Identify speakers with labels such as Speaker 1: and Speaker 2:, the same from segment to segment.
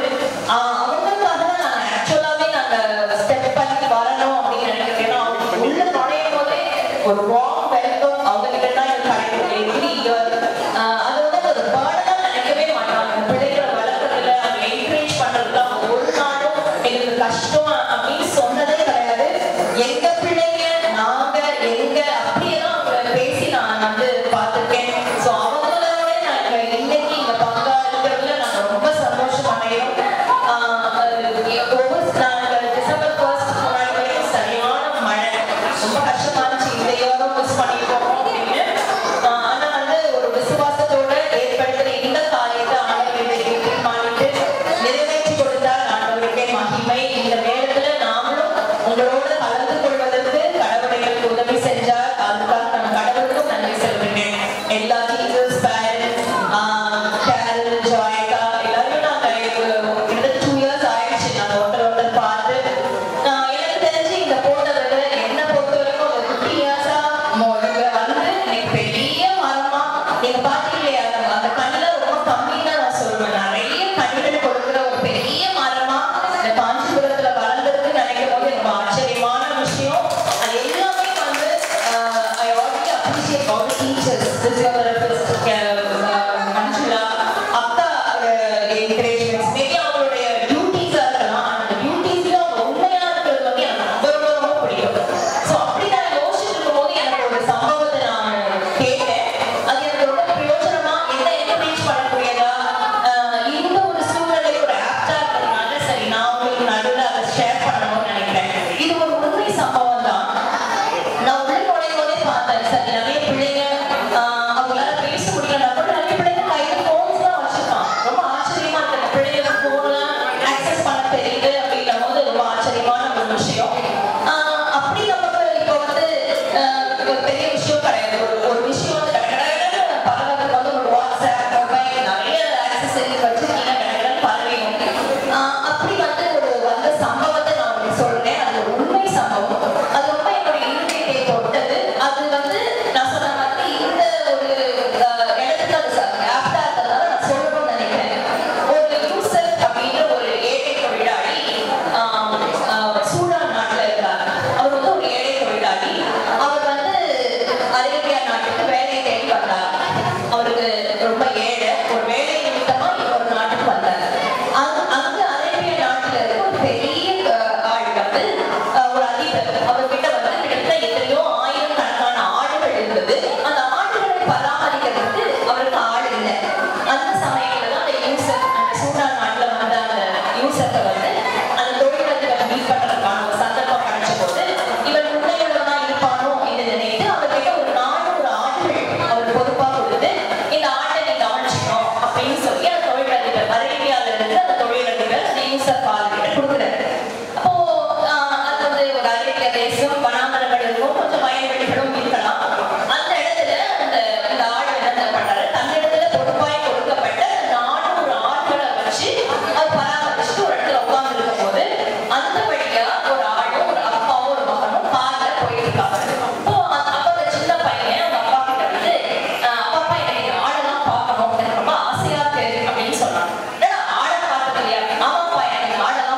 Speaker 1: ஆஹ் அவங்களுக்காக தான் நாங்க ஆக்சுவலாவே நாங்க ஸ்டெப் பண்ணி வரணும் அப்படின்னு நினைக்கிறேன் ஏன்னா அவங்க உள்ள நுழையும் போதே ஒரு வார்ம் வெல்கம் அவங்க கிட்ட தான் எனக்கு கிடைக்கும் எவ்ரி இயர் அது வந்து ஒரு பேர்டனா நினைக்கவே மாட்டாங்க பிள்ளைகளை வளர்க்கறதுல அவங்க என்கரேஜ் பண்றதுல அவங்க ஒரு நாளும் எங்களுக்கு கஷ்டம் அப்படின்னு சொன்னதே கிடையாது எங்க பிள்ளைங்க நாங்க எங்க அப்படியெல்லாம் அவங்க பேசி நான் வந்து பார்த்திருக்கேன் ஸோ அவங்களோட நாங்க இன்னைக்கு இங்க பங்கா இருக்கிறதுல நாங்க ரொம்ப சந்தோஷம் அடைகிறோம் ஆஹ் ஒவ்வொரு நாங்க டிசம்பர் ஃபர்ஸ்ட் முன்னாடி வரைக்கும் சரியான மழை ரொம்ப கஷ்டமா இருந்துச்சு இந்த இயரும் மிஸ் பண்ணிட்டோம் அப்படின்னு ஆஹ் ஆனா வந்து ஒரு விசுவாசத்தோட ஏற்படுத்துற இந்த காரியத்தை ஆண்டவரை தீர்மானித்து நிறைவேற்றி கொடுத்தார் ஆண்டவருக்கே மகிமை இந்த நேரத்துல நாமளும் உங்களோட கலந்து கொள்வதற்கு கடவுளை எங்களுக்கு உதவி செஞ்சார் அதுக்காக நான் கடவுளுக்கும் நன்றி சொல்கிறேன் எல்லா டீச்சர்ஸ் பேரண்ட்ஸ் கேரல் ஜாய்கா எல்லாரும் நாங்க கிட்டத்தட்ட டூ இயர்ஸ் ஆயிடுச்சு நாங்க ஒருத்தர் ஒருத்தர் பார்த்து நான் எனக்கு தெரிஞ்சு இந்த போட்டதுல என்ன பொறுத்த வரைக்கும் ஒரு ஃபிஃப்டி இயர்ஸா வந்து எனக்கு பெரிய மரமா நீங்க பாத்தீங்களே அந்த அந்த கண்ணுல ரொம்ப கம்மி தான் நான் சொல்லுவேன் நிறைய கண்கள் கொடுக்குற ஒரு பெரிய மரமா இந்த காஞ்சிபுரத்துல வளர்ந்ததுக்கு நினைக்கும் போது ரொம்ப ஆச்சரியமான விஷயம் அது எல்லாமே வந்து I already appreciate all teachers physiotherapist Manjula அக்கா என்கரேஜ்மெண்ட்ஸ் மேபி அவங்களுடைய டியூட்டிஸா இருக்கலாம் அந்த டியூட்டிஸ்ல அவங்க உண்மையா இருக்கிறது வந்து எனக்கு ரொம்ப ரொம்ப ரொம்ப பிடிக்கும் ஸோ அப்படி நான் யோசிச்சுட்டு இருக்கும்போது எனக்கு ஒரு சம்பவத்தை நான் கேட்டேன் அது எனக்கு ரொம்ப பிரயோஜனமா என்ன என்கரேஜ் பண்ணக்கூடியதா ஆஹ் இந்த ஒரு சூழ்நிலை ஒரு ஆப்டா இருக்கிறதுனால சரி நான் உங்களுக்கு நடுவில் அதை ஷேர் பண்ணணும்னு நினைக்கிறேன் இது ஒரு உண்மை சம்பவம் தான் நான் உள்ள நுழையும் போதே பார்த்தேன் சரி நிறைய பிள்ளைங்க ஆஹ் அவங்களால பேச முடியலன்னா கூட நிறைய பிள்ளைங்க கையில போன்ஸ் தான் வச்சிருக்கான் ரொம்ப ஆச்சரியமா இருக்கு அந்த பிள்ளைங்களுக்கு போன்லாம் ஆக்சஸ் பண்ண தெரியுது அப்படின்னும் போது ரொம்ப ஆச்சரியமான ஒரு விஷயம் ஆஹ் அப்படி நமக்கு இப்போ வந்து ஆஹ் ஒரு பெரிய விஷயம் கிடையாது ஒரு ஒரு விஷயம் வந்து கடகடன்னு பரவதுக்கு வந்து ஒரு வாட்ஸ்அப் மொபைல் நிறைய ஆக்சசரிஸ் வச்சிருக்கீங்க கடகடன்னு பரவிடும் ஆஹ் அப்படி வந்து ஒரு வந்த சம்பவத்தை நான் உங்களுக்கு சொல்றேன் அது ஒரு உண்மை சம்பவம் அது ரொம்ப என்னுடைய இருதயத்தை தொட்டது அது வந்து நான் சொன்ன மாதிரி இந்த ஒரு ஆஹ், இடத்துக்கு அது ஆப்டா இருக்கிறதால நான் சொல்லணும்னு நினைக்கிறேன் ஒரு யூசப் அப்படின்ற ஒரு ஏழை தொழிலாளி ஆஹ், ஆஹ், சூடான் நாட்டுல இருக்கார் அவர் வந்து ஒரு ஏழை தொழிலாளி அவர் வந்து அரேபியா நாட்டுக்கு வேலையை தேடி வந்தார் அவருக்கு ரொம்ப ஏழை ஒரு வேலை நிமித்தமா இன்னொரு நாட்டுக்கு வந்தார் அங்க அங்க அரேபிய நாட்டுல இருக்க ஒரு பெரிய அஹ், ஆள் வந்து அஹ், ஒரு அதிபர் அவர்கிட்ட வந்து கிட்டத்தட்ட எத்தனையோ ஆயிரம் கணக்கான ஆடுகள் இருந்தது அந்த ஆடுகளை பராமரிக்கிறதுக்கு அவருக்கு ஆள் இல்லை அந்த சமயத்துல தான் அந்த யூசப் அந்த சூடான் நாட்டுல வந்த அந்த யூசப்பை வந்து அந்த தொழிலதிபர் மீட் பண்றதுக்கான ஒரு சந்தர்ப்பம் கிடைச்ச போது இவன் உண்மையுள்ளவனா இருப்பானோ என்று நினைத்து அவர்கிட்ட ஒரு நானூறு ஆடுகள் அவர் பொறுப்பா கொடுத்து இந்த ஆட்டை நீ கவனிச்சுக்கணும் அப்படின்னு சொல்லி அந்த தொழிலதிபர் அரேபியால இருந்து அந்த தொழிலதிபர் அந்த யூசப் ஆளுகிட்ட கொடுக்குறாரு அப்போ ஆஹ், அது வந்து ஒரு அரேபிய தேசம் வனாமரங்கள் இருக்கும் கொஞ்சம் வயல்வெளிகளும் இருக்கலாம் அந்த இடத்துல அந்த இந்த ஆடு என்ன பண்றாரு தன்னிடத்துல பொறுப்பாய் கொடுக்கப்பட்ட நானூறு ஆடுகளை வச்சு அவர் பராமரிச்சுட்டு ஒரு இடத்துல உட்கார்ந்து இருக்கும் போது அந்த வழியா ஒரு ஆடும் ஒரு அப்பாவும் ஒரு மகனும் கார்ல போயிட்டு இருக்காங்க அப்போ அந்த- அப்போ அந்த சின்ன பையன் அவங்க அப்பா கிட்ட வந்து ஆஹ், அப்பா அப்பா எனக்கு இந்த ஆடெல்லாம் பார்க்கணும் எனக்கு ரொம்ப ஆசையா இருக்கு அப்படின்னு சொன்னான் "என்னடா, ஆடை பார்த்தது இல்லையா ஆமாப்பா எனக்கு இந்த ஆடெல்லாம்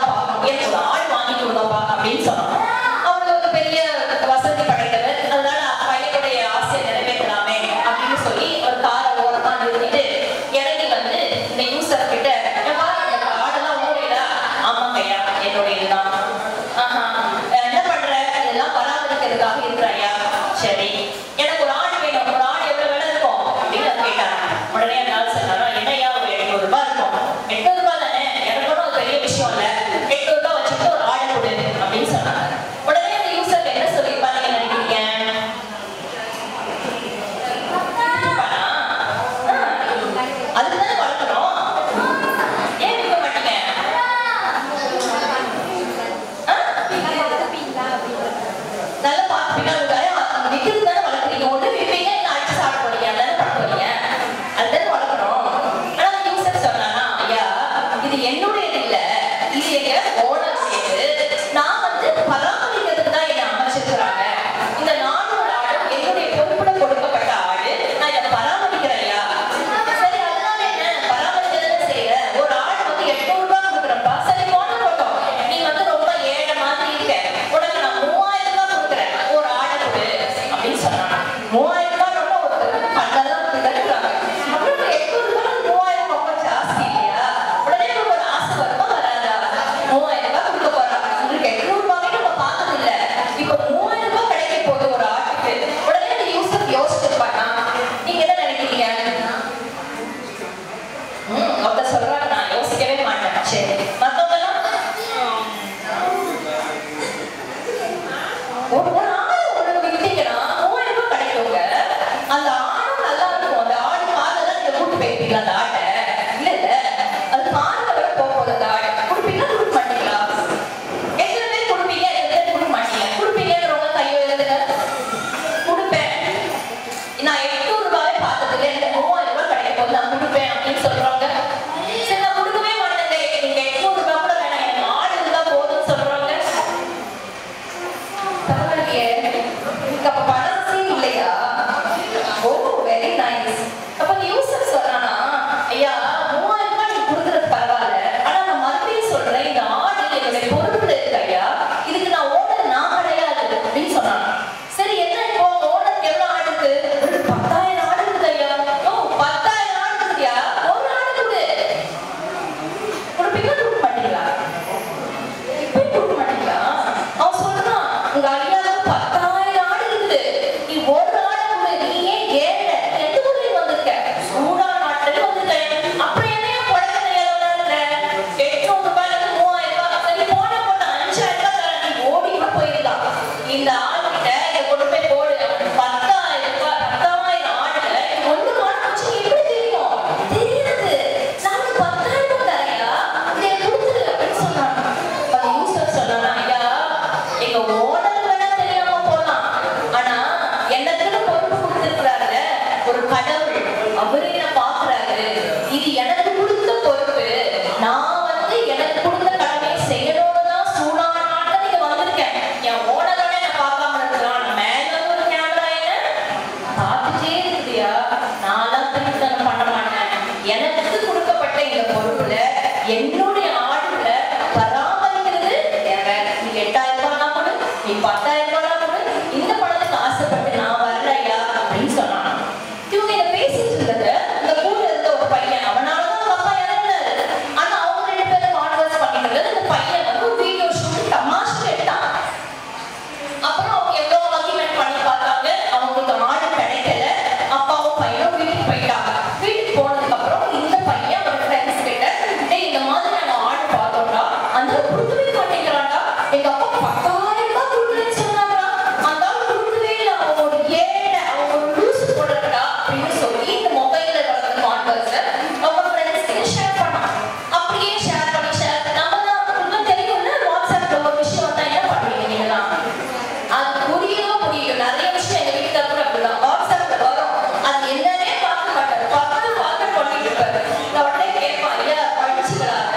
Speaker 1: போகுது அந்த ஆடு கொடுப்பீங்களா கொடுக்க மாட்டீங்களா எத்தனை பேர் கொடுப்பீங்க எத்தனை பேர் கொடுக்க மாட்டீங்க கொடுப்பீங்கிறவங்க கையை எழுதுங்க கொடுப்பேன் நான் எட்நூறு ரூபாயே பார்த்ததுல எனக்கு மூவாயிரம் ரூபாய் கிடைக்க போது நான் கொடுப்பேன் அப்படின்னு சொல்றாங்க சரி நான் கொடுக்கவே மாட்டேங்க நீங்க எட்நூறு ரூபாய் கூட வேணாம் எனக்கு ஆடு இருந்தா போதும்னு சொல்றாங்க பரவாயில்லையே உங்களுக்கு அப்ப பணம் இல்லையா ஓ வெரி நைஸ் அப்ப அந்த யூசர் சொல்றானா ஐயா மூவாயிரம் ரூபாய் நீங்க கொடுக்கறது பரவாயில்ல ஆனா நான் மறுபடியும் சொல்றேன் இந்த ஆடு என்னுடைய பொறுப்புல இருக்கு ஐயா இதுக்கு நான் ஓனர் நான் கிடையாது அப்படின்னு சொன்னான் சரி என்ன இப்போ ஓனர் எவ்வளவு ஆடு இருக்கு ஒரு பத்தாயிரம் ஆடு இருக்குது ஐயா ஓ பத்தாயிரம் ஆடு இருக்குதுயா ஒரு ஆடு கொடு கொடுப்பீங்களா கொடுக்க மாட்டீங்களா இப்பயும் கொடுக்க மாட்டீங்களா அவன் சொல்றான் உங்க ஐயாவுக்கு பத்தாயிரம் ஆடு இருக்குது நீ ஒரு ஆடு கொடு நீ ஏன் ஏழை எந்த ஊர்ல வந்திருக்க சூடா நாட்டுல வந்திருக்க அப்புறம் என்னைய புடவை நேரம் எட்நூறு ரூபாயில இருந்து மூவாயிரம் ரூபாய் சரி போன போன அஞ்சாயிரம் ரூபாய் தரேன் நீ ஓடி கூட போயிருக்கலாம் இந்த ஆளுகிட்ட இதை கொண்டு போய் போடு பத்தாயிரம் ரூபாய் பத்தாயிரம் ஆடுல ஒண்ணு காண வச்சு எப்படி தெரியும் தெரியுது நாங்க பத்தாயிரம் ரூபாய் தரையா இதை கொடுத்துரு அப்படின்னு சொன்னாங்க அப்ப யூசர் சொன்னானா ஐயா எங்க ஓனர் வேணா தெரியாம போலாம் ஆனா என்னத்துக்கு பொறுப்பு கொடுத்திருக்கிறாருல ஒரு கடவுள் அவரே நான் பாக்குறாரு இது எனக்கு கொடுத்த பொறுப்பு நான் வந்து எனக்கு கொடுத்த கடமையை செய்யணும்னு தான் சூடான நாட்டுல நீங்க வந்திருக்கேன் என் ஓனரோட நான் பார்க்காம இருக்கிறான் மேல ஒரு கேமரா என்ன பார்த்துட்டே இருக்குதியா நான்லாம் திருத்தனம் பண்ண மாட்டேன் எனக்கு கொடுக்கப்பட்ட இந்த பொறுப்புல என்னுடைய ஆடுல பராமரிக்கிறது என் வேலை நீ எட்டாயிரம் ரூபாய் கொடு நீ பத்தாயிரம் ரூபாய் கொடு இந்த பணத்துக்கு ஆசைப்பட்டு நான் வரலையா அப்படின்னு சொன்னான் இவங்க இதை பேசிட்டு இருந்தது இந்த கூட இருந்த ஒரு பையன் அவனாலதான் அவங்க அப்பா இறந்தாரு ஆனா அவங்க ரெண்டு பேரும் கான்வர்ஸ் பண்ணிட்டு இருந்தது இந்த பையன் வந்து ஒரு வீடியோ ஷூட் தமாஷ் எடுத்தான் அப்புறம் அவங்க எவ்வளவு ஆர்குமெண்ட் பண்ணி பார்த்தாங்க அவங்களுக்கு ஆடு கிடைக்கல அப்பாவும் பையனும் வீட்டுக்கு போயிட்டாங்க வீட்டுக்கு போனதுக்கு அப்புறம் இந்த பையன் ஒரு ஃப்ரெண்ட்ஸ் கிட்ட டேய் இந்த மாதிரி நாங்க ஆடு பார்த்தோம்டா அந்த ஆள் கொடுக்கவே மாட்டேங்கிறான்டா எங்க அப்பா பத்தாயிரம் ரூபாய் கொடுக்குறேன்னு சொன்னாங்கடா அந்த ஆள் கொடுக்கவே இல்லை அவன் ஒரு ஏழை அவன் ஒரு லூசு போடுறா அப்படின்னு சொல்லி இந்த மொபைல்ல வளர்ந்த கான்வர்ஸ் அவங்க ஃப்ரெண்ட்ஸ் கிட்ட ஷேர் பண்ணான் அப்படியே ஷேர் பண்ணி ஷேர் நம்ம தான் உங்களுக்கு தெரியும்ல வாட்ஸ்அப்ல ஒரு விஷயம் வந்தா என்ன பண்ணுவீங்க நீங்களாம் அது புரியவோ புரியல நிறைய விஷயம் எங்க வீட்டுல கூட அப்படிதான் வாட்ஸ்அப்ல வரும் அது என்னன்னே பார்க்க மாட்டாரு பார்த்து பார்த்து பண்ணிட்டு இருப்பாரு நான் உடனே கேட்பான் ஐயா படிச்சுக்கிறாங்க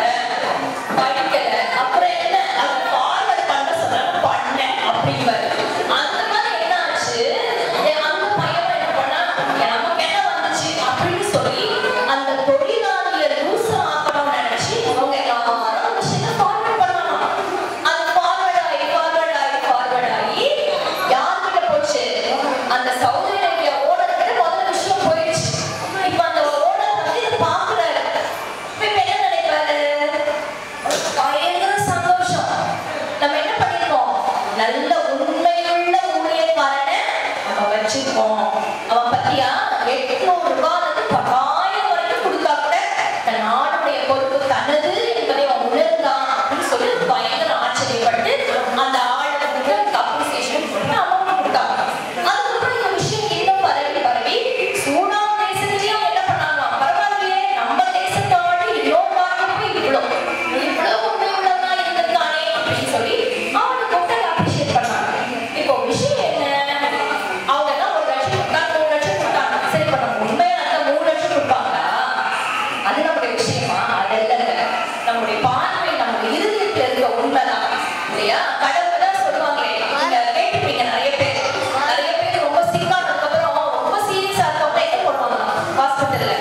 Speaker 1: படிக்கல அப்புறம் என்ன அதை ஃபார்வர்ட் பண்ண சொன்னாங்க பண்ணேன் அப்படிங்கிறாரு அந்த மாதிரி என்ன ஆச்சு ஏ, அந்த பையன் என்ன பண்ணா நமக்கு என்ன வந்துச்சு அப்படின்னு சொல்லி அந்த தொழிலாளிய லூசா ஆக்கணும்னு நினைச்சு அவங்க எல்லாரும் விஷயத்தை ஃபார்வர்ட் பண்ணலாம் அது ஃபார்வர்ட் ஆகி ஃபார்வர்ட் ஆகி ஃபார்வர்ட் ஆகி யார்கிட்ட போச்சு அந்த சவுதி அரேபியா ஓனர் கிட்ட முதல்ல விஷயம் போயிடுச்சு இப்ப அந்த ஓனர் வந்து இதை பாக்குறாரு இப்ப என்ன நினைப்பாரு பயங்கர சந்தோஷம் நம்ம என்ன பண்ணிருக்கோம் நல்ல உண்மையுள்ள ஊழியக்காரனை நம்ம வச்சிருக்கோம் அவன் பத்தியா எட்நூறு ரூபாயில இருந்து பத்தாயிரம் வரைக்கும் கொடுத்தா கூட தன் நாடுடைய பொறுப்பு தனது என்பதை அவன் உணர்ந்தான் அப்படின்னு சொல்லி பயங்கர ஆச்சரியப்பட்டு அந்த ஆளுக்கு வந்து அப்ரிசியேஷன் கொடுத்து அமௌண்ட் கொடுத்தாங்க அதுக்கப்புறம் இந்த விஷயம் இன்னும் பரவி பரவி சூடான் தேசத்திலயும் என்ன பண்ணாங்க பரவாயில்லையே நம்ம தேசத்தை ஆடி இன்னொரு நாட்டுக்கு போய் இவ்வளோ இவ்வளோ உண்மை உள்ளதா இருந்திருக்கானே அப்படின்னு சொல்லி அவனை கூப்பிட்டு அப்ரிஷியேட் பண்ணாங்க இப்போ விஷயம் என்ன அவங்க எல்லாம் ஒரு லட்சம் கொடுத்தாங்க மூணு லட்சம் கொடுத்தாங்க சரி இப்ப நம்ம உண்மையா அந்த மூணு லட்சம் கொடுப்பாங்களா அது நம்முடைய விஷயமா அது இல்லைங்க நம்முடைய பார்வை நம்முடைய இருதயத்துல இருக்க உண்மைதான் இல்லையா கடவுள் தான் சொல்லுவாங்களே நீங்க கேட்டிருப்பீங்க நிறைய பேர் நிறைய பேர் ரொம்ப சிக்கானதுக்கு அப்புறம் ரொம்ப சீரியஸா இருக்கவங்க எங்க போடுவாங்க ஹாஸ்பிட்டல்ல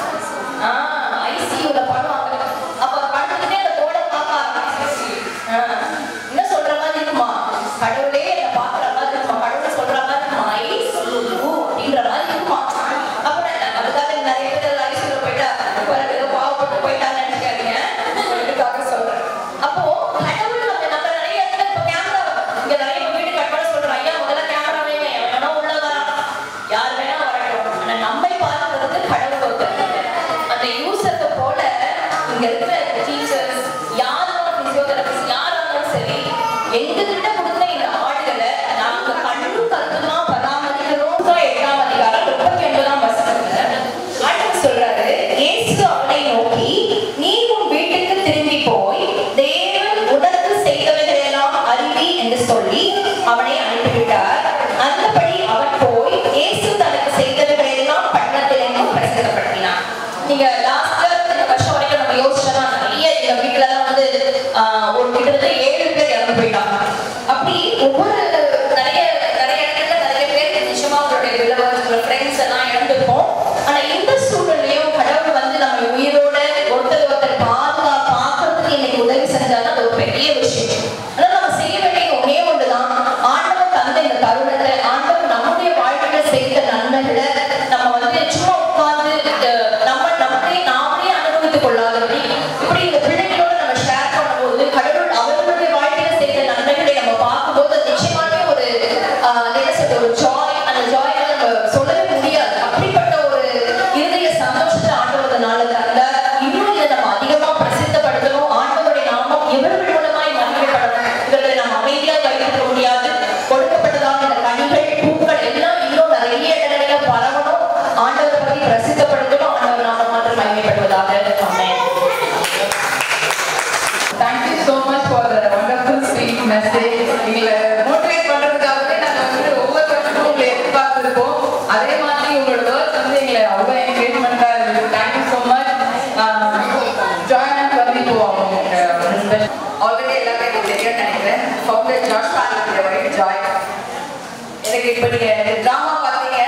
Speaker 1: ஆஹ் ஐசியூல பண்ணுவாங்க அப்ப படுத்துக்கிட்டே அந்த போர்டை பார்க்க ஆரம்பிச்சு என்ன சொல்ற மாதிரி இருக்குமா கடவுளே என்ன பாக்குற மாதிரி இருக்குமா கடவுள் சொல்ற மாதிரி இருக்குமா ஐசியூ அப்படின்ற மாதிரி இருக்குமா அப்புறம் என்ன அதுக்காக நிறைய பேர் ஐசியூல போயிட்டா பிறகு ஏதோ பாவப்பட்டு போயிட்டாங்கன்னு நினைக்காதீங்க உங்களுக்காக சொல்றேன் அப்போ கடவுள் நம்ம நம்ம நிறைய இடத்துல இப்ப ஒவ்வொரு நிறைய நிறைய இடத்துல நிறைய பேர் நிஜமா அவங்களுடைய விலவர்கள் ஃப்ரெண்ட்ஸ் எல்லாம் இழந்திருப்போம் ஆனா இந்த சூழ்நிலையும் கடவுள் வந்து நம்ம உயிரோட ஒருத்தர் ஒருத்தர் பாதுகா பார்க்கறதுக்கு இன்னைக்கு உதவி செஞ்சாலும் அது ஒரு பெரிய விஷயம் ஆனா நம்ம செய்ய வேண்டிய ஒரே ஒன்றுதான் ஆண்டவர் தந்த இந்த தருணத்தை ஆண்டவர் நம்முடைய வாழ்க்கையில செய்த நன்மைகளை நம்ம வந்து சும்மா உட்கார்ந்து அஹ், நம்ம நம்மளே நாமளே அனுபவித்துக் கொள்ளாதபடி இப்படி இந்த பிள்ளைகளோட நம்ம ஷேர் பண்ணும்போது கடவுள் அவர்களுடைய வாழ்க்கையில செய்த நன்மைகளை நம்ம பார்க்கும்போது நிச்சயமாவே ஒரு ஆஹ், என்ன சொல்றது ஒரு ஜாய் அந்த ஜாயை நம்ம சொல்லவே முடியாது அப்படிப்பட்ட ஒரு இருதய சந்தோஷத்தை ஆண்டவர் நாள் தந்த இன்னும் இதை நம்ம அதிகமா பிரசித்தப்படுத்தணும் ஆண்டவருடைய நாமம் இவர்கள் மூலமாய் மகிமைப்படணும் இவர்களை நம்ம அமைதியாக வைத்திருக்க முடியாது கொடுக்கப்பட்டதான இந்த கனிகள் பூக்கள் எல்லாம் இன்னும் நிறைய இடங்களில பரவணும் ஆண்டவரை பத்தி பிரசித்தப்படுத்தணும் ஆண்டவர் நாமம் மாத்திரம் மகிமைப்படுவதாக ஆமென்
Speaker 2: Thank you so much for the wonderful sweet message. எங்களை motivate பண்றதுக்காகவே நாங்க வந்து ஒவ்வொரு வருஷமும் உங்களை எதிர்பார்த்திருப்போம். அதே மாதிரி உங்களோட words வந்து எங்களை அவ்வளவு encouragement ஆ இருந்தது. Thank you so much. Ah join us வந்து இப்போ அவங்க ஒரு special- already எல்லாமே எனக்கு தெரியும்னு நினைக்கிறேன். Founder Josh Pan and their wife Joy. எனக்கு இப்ப நீங்க டிராமா பார்த்தீங்க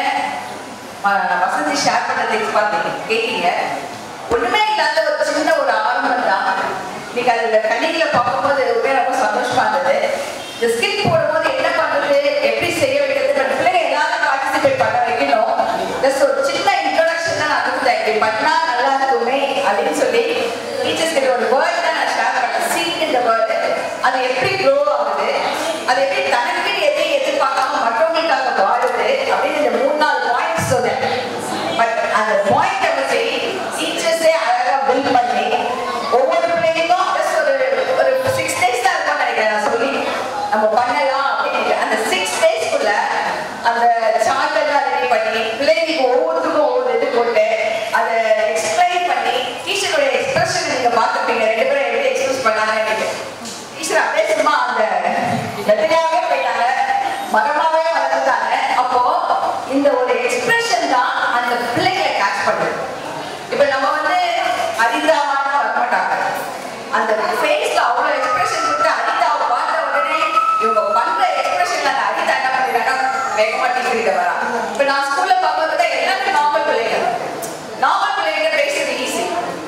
Speaker 2: ஆஹ் வசந்தி ஷேர் பண்ணதை பார்த்தீங்க கேட்டீங்க ஒண்ணுமே இல்லாத ஒரு சின்ன ஒரு ஆரம்பம் தான் நீங்க அதுல கண்ணீர்ல பார்க்கும்போது உண்மையா ரொம்ப சந்தோஷமா இருந்தது இந்த ஸ்கிட் போடும்போது என்ன பண்றது எப்படி செய்ய வைக்கிறது பட் பிள்ளைங்க எல்லாரும் பார்ட்டிசிபேட் பண்ண வைக்கணும் ஜஸ்ட் ஒரு சின்ன இன்ட்ரோடக்ஷன் தான் நான் கொடுத்தேன் இப்படி பண்ணா நல்லா இருக்குமே அப்படின்னு சொல்லி டீச்சர்ஸ் கிட்ட ஒரு வேர்ட் தான் நான் ஷேர் பண்ணேன் சீட் இந்த வேர்டு அது எப்படி க்ரோ ஆகுது அது எப்படி தனக்கு எதையும் எதிர்பார்க்காம மற்றவங்களுக்காக வாழுது அப்படின்னு இந்த மூணு நாலு பாயிண்ட்ஸ் சொன்னேன் பட் அந்த பாயிண்ட்டை வச்சு டீச்சர்ஸே அழகா பில்ட் பண்ணி ஒவ்வொரு பிள்ளைங்களுக்கும் just ஒரு ஒரு சிக்ஸ் டேஸ் தான் இருக்கும்னு நினைக்கிறேன் நான் சொல்லி நம்ம பண்ணலாம் அப்படின்னு அந்த சிக்ஸ் டேஸ்க்குள்ள அந்த சார்ட் எல்லாம் ரெடி பண்ணி பிள்ளைங்களுக்கு ஒவ்வொருத்தருக்கும் ஒவ்வொரு இது போட்டு அதை எக்ஸ்பிளைன் பண்ணி டீச்சருடைய எக்ஸ்பிரஷன் நீங்க பார்த்துப்பீங்க ரெண்டு பேரும் எப்படி எக்ஸ்பிரஸ் பண்ணாங்கன்னு டீச்சர் அப்படியே சும்மா அந்த வெத்தையாவே போயிட்டாங்க மரமாவே வளர்ந்துட்டாங்க அப்போ இந்த ஒரு எக்ஸ்பிரஷன் தான் அந்த பிள்ளைகளை கேட்ச் பண்ணுது இப்ப நம்ம வந்து அரிதாவான வரமாட்டாங்க அந்த ஃபேஸ்ல அவ்வளவு எக்ஸ்பிரஷன் கொடுத்து அரிதாவை பார்த்த உடனே இவங்க பண்ற எக்ஸ்பிரஷன்ல அந்த அரிதா என்ன பண்ணிடுறாங்க வேகமா டீச்சர் கிட்ட வரா இப்ப நான் ஸ்கூல்ல பார்க்கும்போது தான் எல்லாமே நார்மல் பிள்ளைங்க நார்மல் பிள்ளைங்க பேசுறது ஈஸி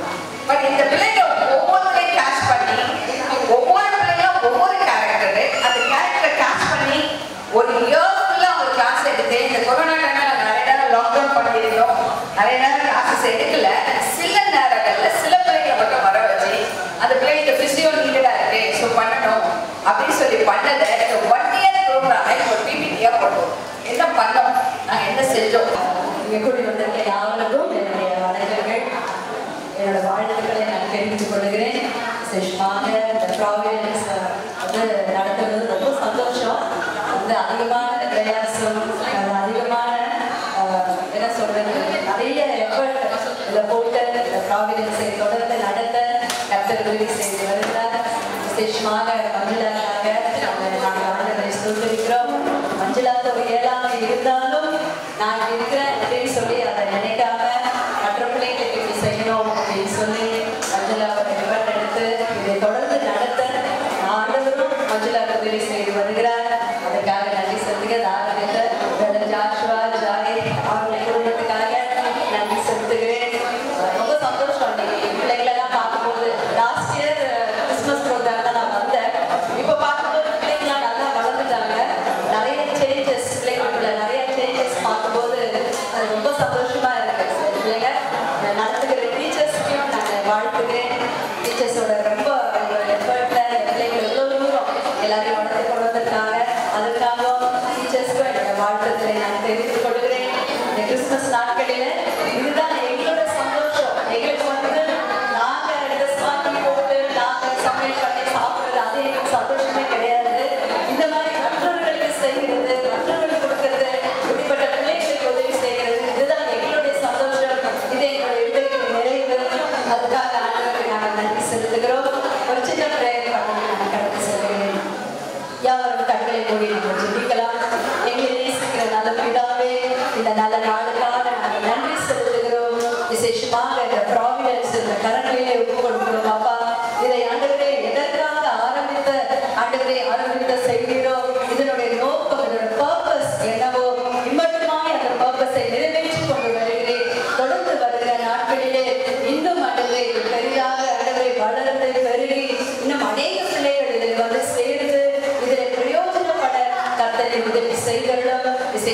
Speaker 2: பட் இந்த பிள்ளைங்க ஒவ்வொருத்தையும் கேட்ச் பண்ணி ஒவ்வொரு பிள்ளைங்களும் ஒவ்வொரு கேரக்டர் அந்த கேரக்டரை கேட்ச் பண்ணி ஒரு இயர் ஃபுல்லா அவங்க கிளாஸ் எடுத்து இந்த கொரோனா டைம்ல நாங்க நிறைய நேரம் லாக்டவுன் பண்ணியிருந்தோம் நிறைய நேரம் கிளாஸஸ் எடுக்கல சில நேரங்கள்ல சில பிள்ளைங்களை மட்டும் வர வச்சு அந்த பிள்ளைங்களுக்கு பிசியோ நீடடா இருக்கு ஸோ பண்ணணும் அப்படின்னு சொல்லி பண்ணதை இந்த ஒன் இயர் ப்ரோக்ராமை ஒரு பிபிடியா போட்டோம் என்ன பண்ணோம் நாங்க என்ன செஞ்சோம்
Speaker 1: இங்க கூடி வந்திருக்க யாவருக்கும் என்னுடைய வணக்கங்கள் என்னோட வாழ்த்துக்களை நான் தெரிவித்துக் கொள்கிறேன் விசேஷமாக இந்த ப்ராவிடன்ஸ் வந்து நடத்துறது ரொம்ப சந்தோஷம் வந்து அதிகமான பிரயாசம் அது அதிகமான ஆஹ், என்ன சொல்றது நிறைய எஃபர்ட் இதில் போட்டு இந்த ப்ராவிடன்ஸை தொடர்ந்து நடத்த கர்த்தர் உதவி செய்து வருகிறார் விசேஷமாக மஞ்சுளாக்காக நாங்கள் ஆண்டவரை சொல்லியிருக்கிறோம் மஞ்சுளாக்க ஒரு ஏழாக இருந்தாலும் நான் இருக்கிறேன் அப்படின்னு சொல்லி அதை நினைக்காம மற்ற பிள்ளைங்களுக்கு இப்படி செய்யணும் அப்படின்னு சொல்லி மஞ்சுளாவை எஃபர்ட் எடுத்து இதை தொடர்ந்து நடத்த ஆண்டவரும் மஞ்சுளாக்கு உதவி செய்து வருகிறார் அதுக்காக நன்றி செலுத்துக ஆரம்பித்த ஜாஷுவா ஜாகே அவருடைய குடும்பத்துக்காக நன்றி செலுத்துகிறேன் ரொம்ப சந்தோஷம் இன்னைக்கு பிள்ளைங்களெல்லாம் பார்க்கும்போது லாஸ்ட் இயர் கிறிஸ்மஸ் ப்ரோக்ராம் தான் நான் வந்தேன் இப்போ பார்க்கும்போது பிள்ளைங்களாம் நல்லா வளர்ந்துட்டாங்க நிறைய சேஞ்சஸ் பிள்ளைங்களுக்குள்ள நிறைய சேஞ்சஸ் பார்க்கும்போது அது ரொம்ப சந்தோஷமா இருக்கு பிள்ளைங்க நடத்துகிற டீச்சர்ஸ்க்கையும் நான் வாழ்த்துகிறேன் டீச்சர்ஸோட ரொம்ப எஃபர்ட்ல பிள்ளைங்களை எவ்வளோ தூரம் எல்லாரையும் வளர்த்து கொண்டு வந்திருக்காங்க அதுக்காகவும் டீச்சர்ஸ்க்கும் என்னோட வாழ்த்துக்களை நான் தெரிவித்துக் கொள்கிறேன் இந்த கிறிஸ்துமஸ் நாட்களில் இதுதான் எங்களோட சந்தோஷம் எங்களுக்கு வந்து நாங்க ட்ரெஸ் வாங்கி போட்டு நாங்க சமையல் பண்ணி சாப்பிடுறது அது எங்களுக்கு சந்தோஷமே கிடையாது இந்த மாதிரி மற்றவர்களுக்கு செய்கிறது மற்றவர்களுக்கு கொடுக்கிறது இப்படிப்பட்ட பிள்ளைகளுக்கு உதவி செய்கிறது இதுதான் எங்களுடைய சந்தோஷம் இது எங்களுடைய இதயத்தின் நிறைவு அதுக்காக ஆண்டவருக்கு நாங்கள் நன்றி செலுத்துகிறோம் ஒரு சின்ன பிரேயர் பண்ணி நான் கடந்து செல்கிறேன் யாரும் கண்களை மூடி நம்ம ஜெபிக்கலாம் எங்களை நேசிக்கிற நல்ல பிதாவே இந்த நல்ல நாளுக்காக நாங்கள் நன்றி செலுத்துகிறோம் விசேஷமாக இந்த ப்ராவிடன்ஸ் இந்த கரங்களிலே ஒப்பு கொடுக்கிறோம் அப்பா இதை ஆண்டவரே எதற்காக ஆரம்பித்த ஆண்டவரே ஆரம்பித்த செய்கிறோம் இதனுடைய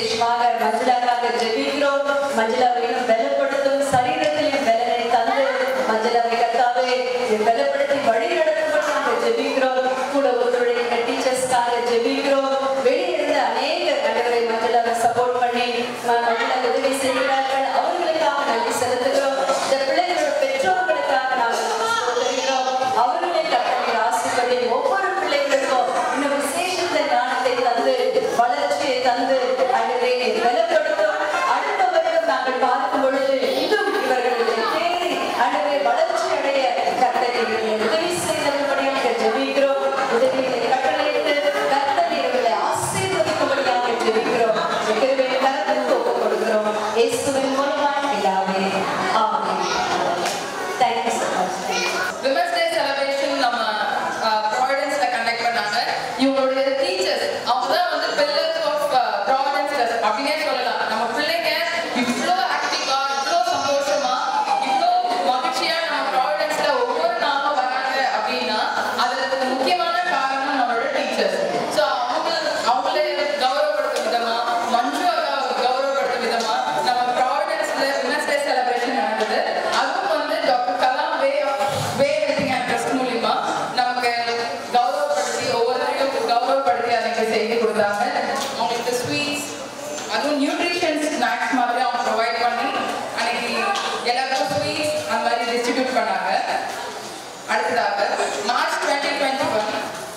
Speaker 3: விசேஷமாக மஞ்சளாக்காக ஜெபிக்கிறோம் மஞ்சளாவையும் பலப்படுத்தும் சரீரத்திலையும் பலனை தந்து மஞ்சளாவை கத்தாவே பலப்படுத்தி வழி நடத்தும்படியாக ஜெபிக்கிறோம் கூட ஒத்துழைக்கிற டீச்சர்ஸ்க்காக ஜெபிக்கிறோம் வெளியே இருந்த அநேக நண்பர்களை மஞ்சளாவை சப்போர்ட் பண்ணி மஞ்சளாக உதவி செய்கிறார்கள் அவர்களுக்காக நன்றி செலுத்துகிறோம் இந்த பிள்ளைகளோட பெற்றோர்களுக்காக நாங்கள் சோதரிக்கிறோம் அவர்களை கட்டளை ஆசைப்படி ஒவ்வொரு பிள்ளைகளுக்கும் இன்னும் விசேஷத்த ஞானத்தை தந்து வளர்ச்சியை தந்து அழுதை பலப்படுத்தும் அடுத்த வருடம் நாங்கள் பார்க்கும் பொழுது இன்னும் இவர்களுடைய தேடி அழுதை வளர்ச்சி அடைய கட்டளை உதவி செய்தபடியாக ஜெபிக்கிறோம் உதவிகளை கட்டளையிட்டு கட்டளை இவர்களை ஆசீர்வதிக்கும்படியாக ஜெபிக்கிறோம் கிருபை கரத்துக்கு ஒப்புக் கொடுக்கிறோம் இயேசுவின் மூலமாக பிதாவே ஆமென் thank you so much thank you
Speaker 2: women's day celebration நம்ம ப்ராவிடன்ஸ்ல கண்டக்ட் பண்ணாங்க இவங்களுடைய டீச்சர்ஸ் அவங்க தான் வந்து பில்லர்ஸ் ஆஃப் ப்ராவிடன்ஸ் அப்படின்னே சொல்லலாம் நம்ம பிள்ளைங்க இவ்வளோ ஆக்டிவா இவ்வளோ சந்தோஷமா இவ்வளோ மகிழ்ச்சியா நம்ம ப்ராவிடன்ஸ்ல ஒவ்வொரு நாளும் வராங்க அப்படின்னா அதுக்கு முக்கியமான காரணம் நம்மளோட டீச்சர்ஸ் ஸோ அவங்க அவங்களே கௌரவப்படுத்தும் விதமா மஞ்சு அக்காவை கௌரவப்படுத்தும் விதமா நம்ம ப்ராவிடன்ஸ்ல விமன்ஸ் டே செலிப்ரேஷன் நடந்தது அதுவும் வந்து doctor Kalam way way helping and trust மூலியமா நமக்கு கௌரவப்படுத்தி ஒவ்வொருத்தரையும் கௌரவப்படுத்தி அன்னைக்கு செய்து கொடுத்தாங்க அவங்களுக்கு ஸ்வீட்ஸ் அதுவும் நியூட்ரிஷன் ஸ்நாக்ஸ் மாதிரி அவங்க ப்ரொவைட் பண்ணி அன்னைக்கு எல்லாருக்கும் ஸ்வீட்ஸ் அந்த மாதிரி டிஸ்ட்ரிபியூட் பண்ணாங்க அடுத்ததாக March twenty twenty one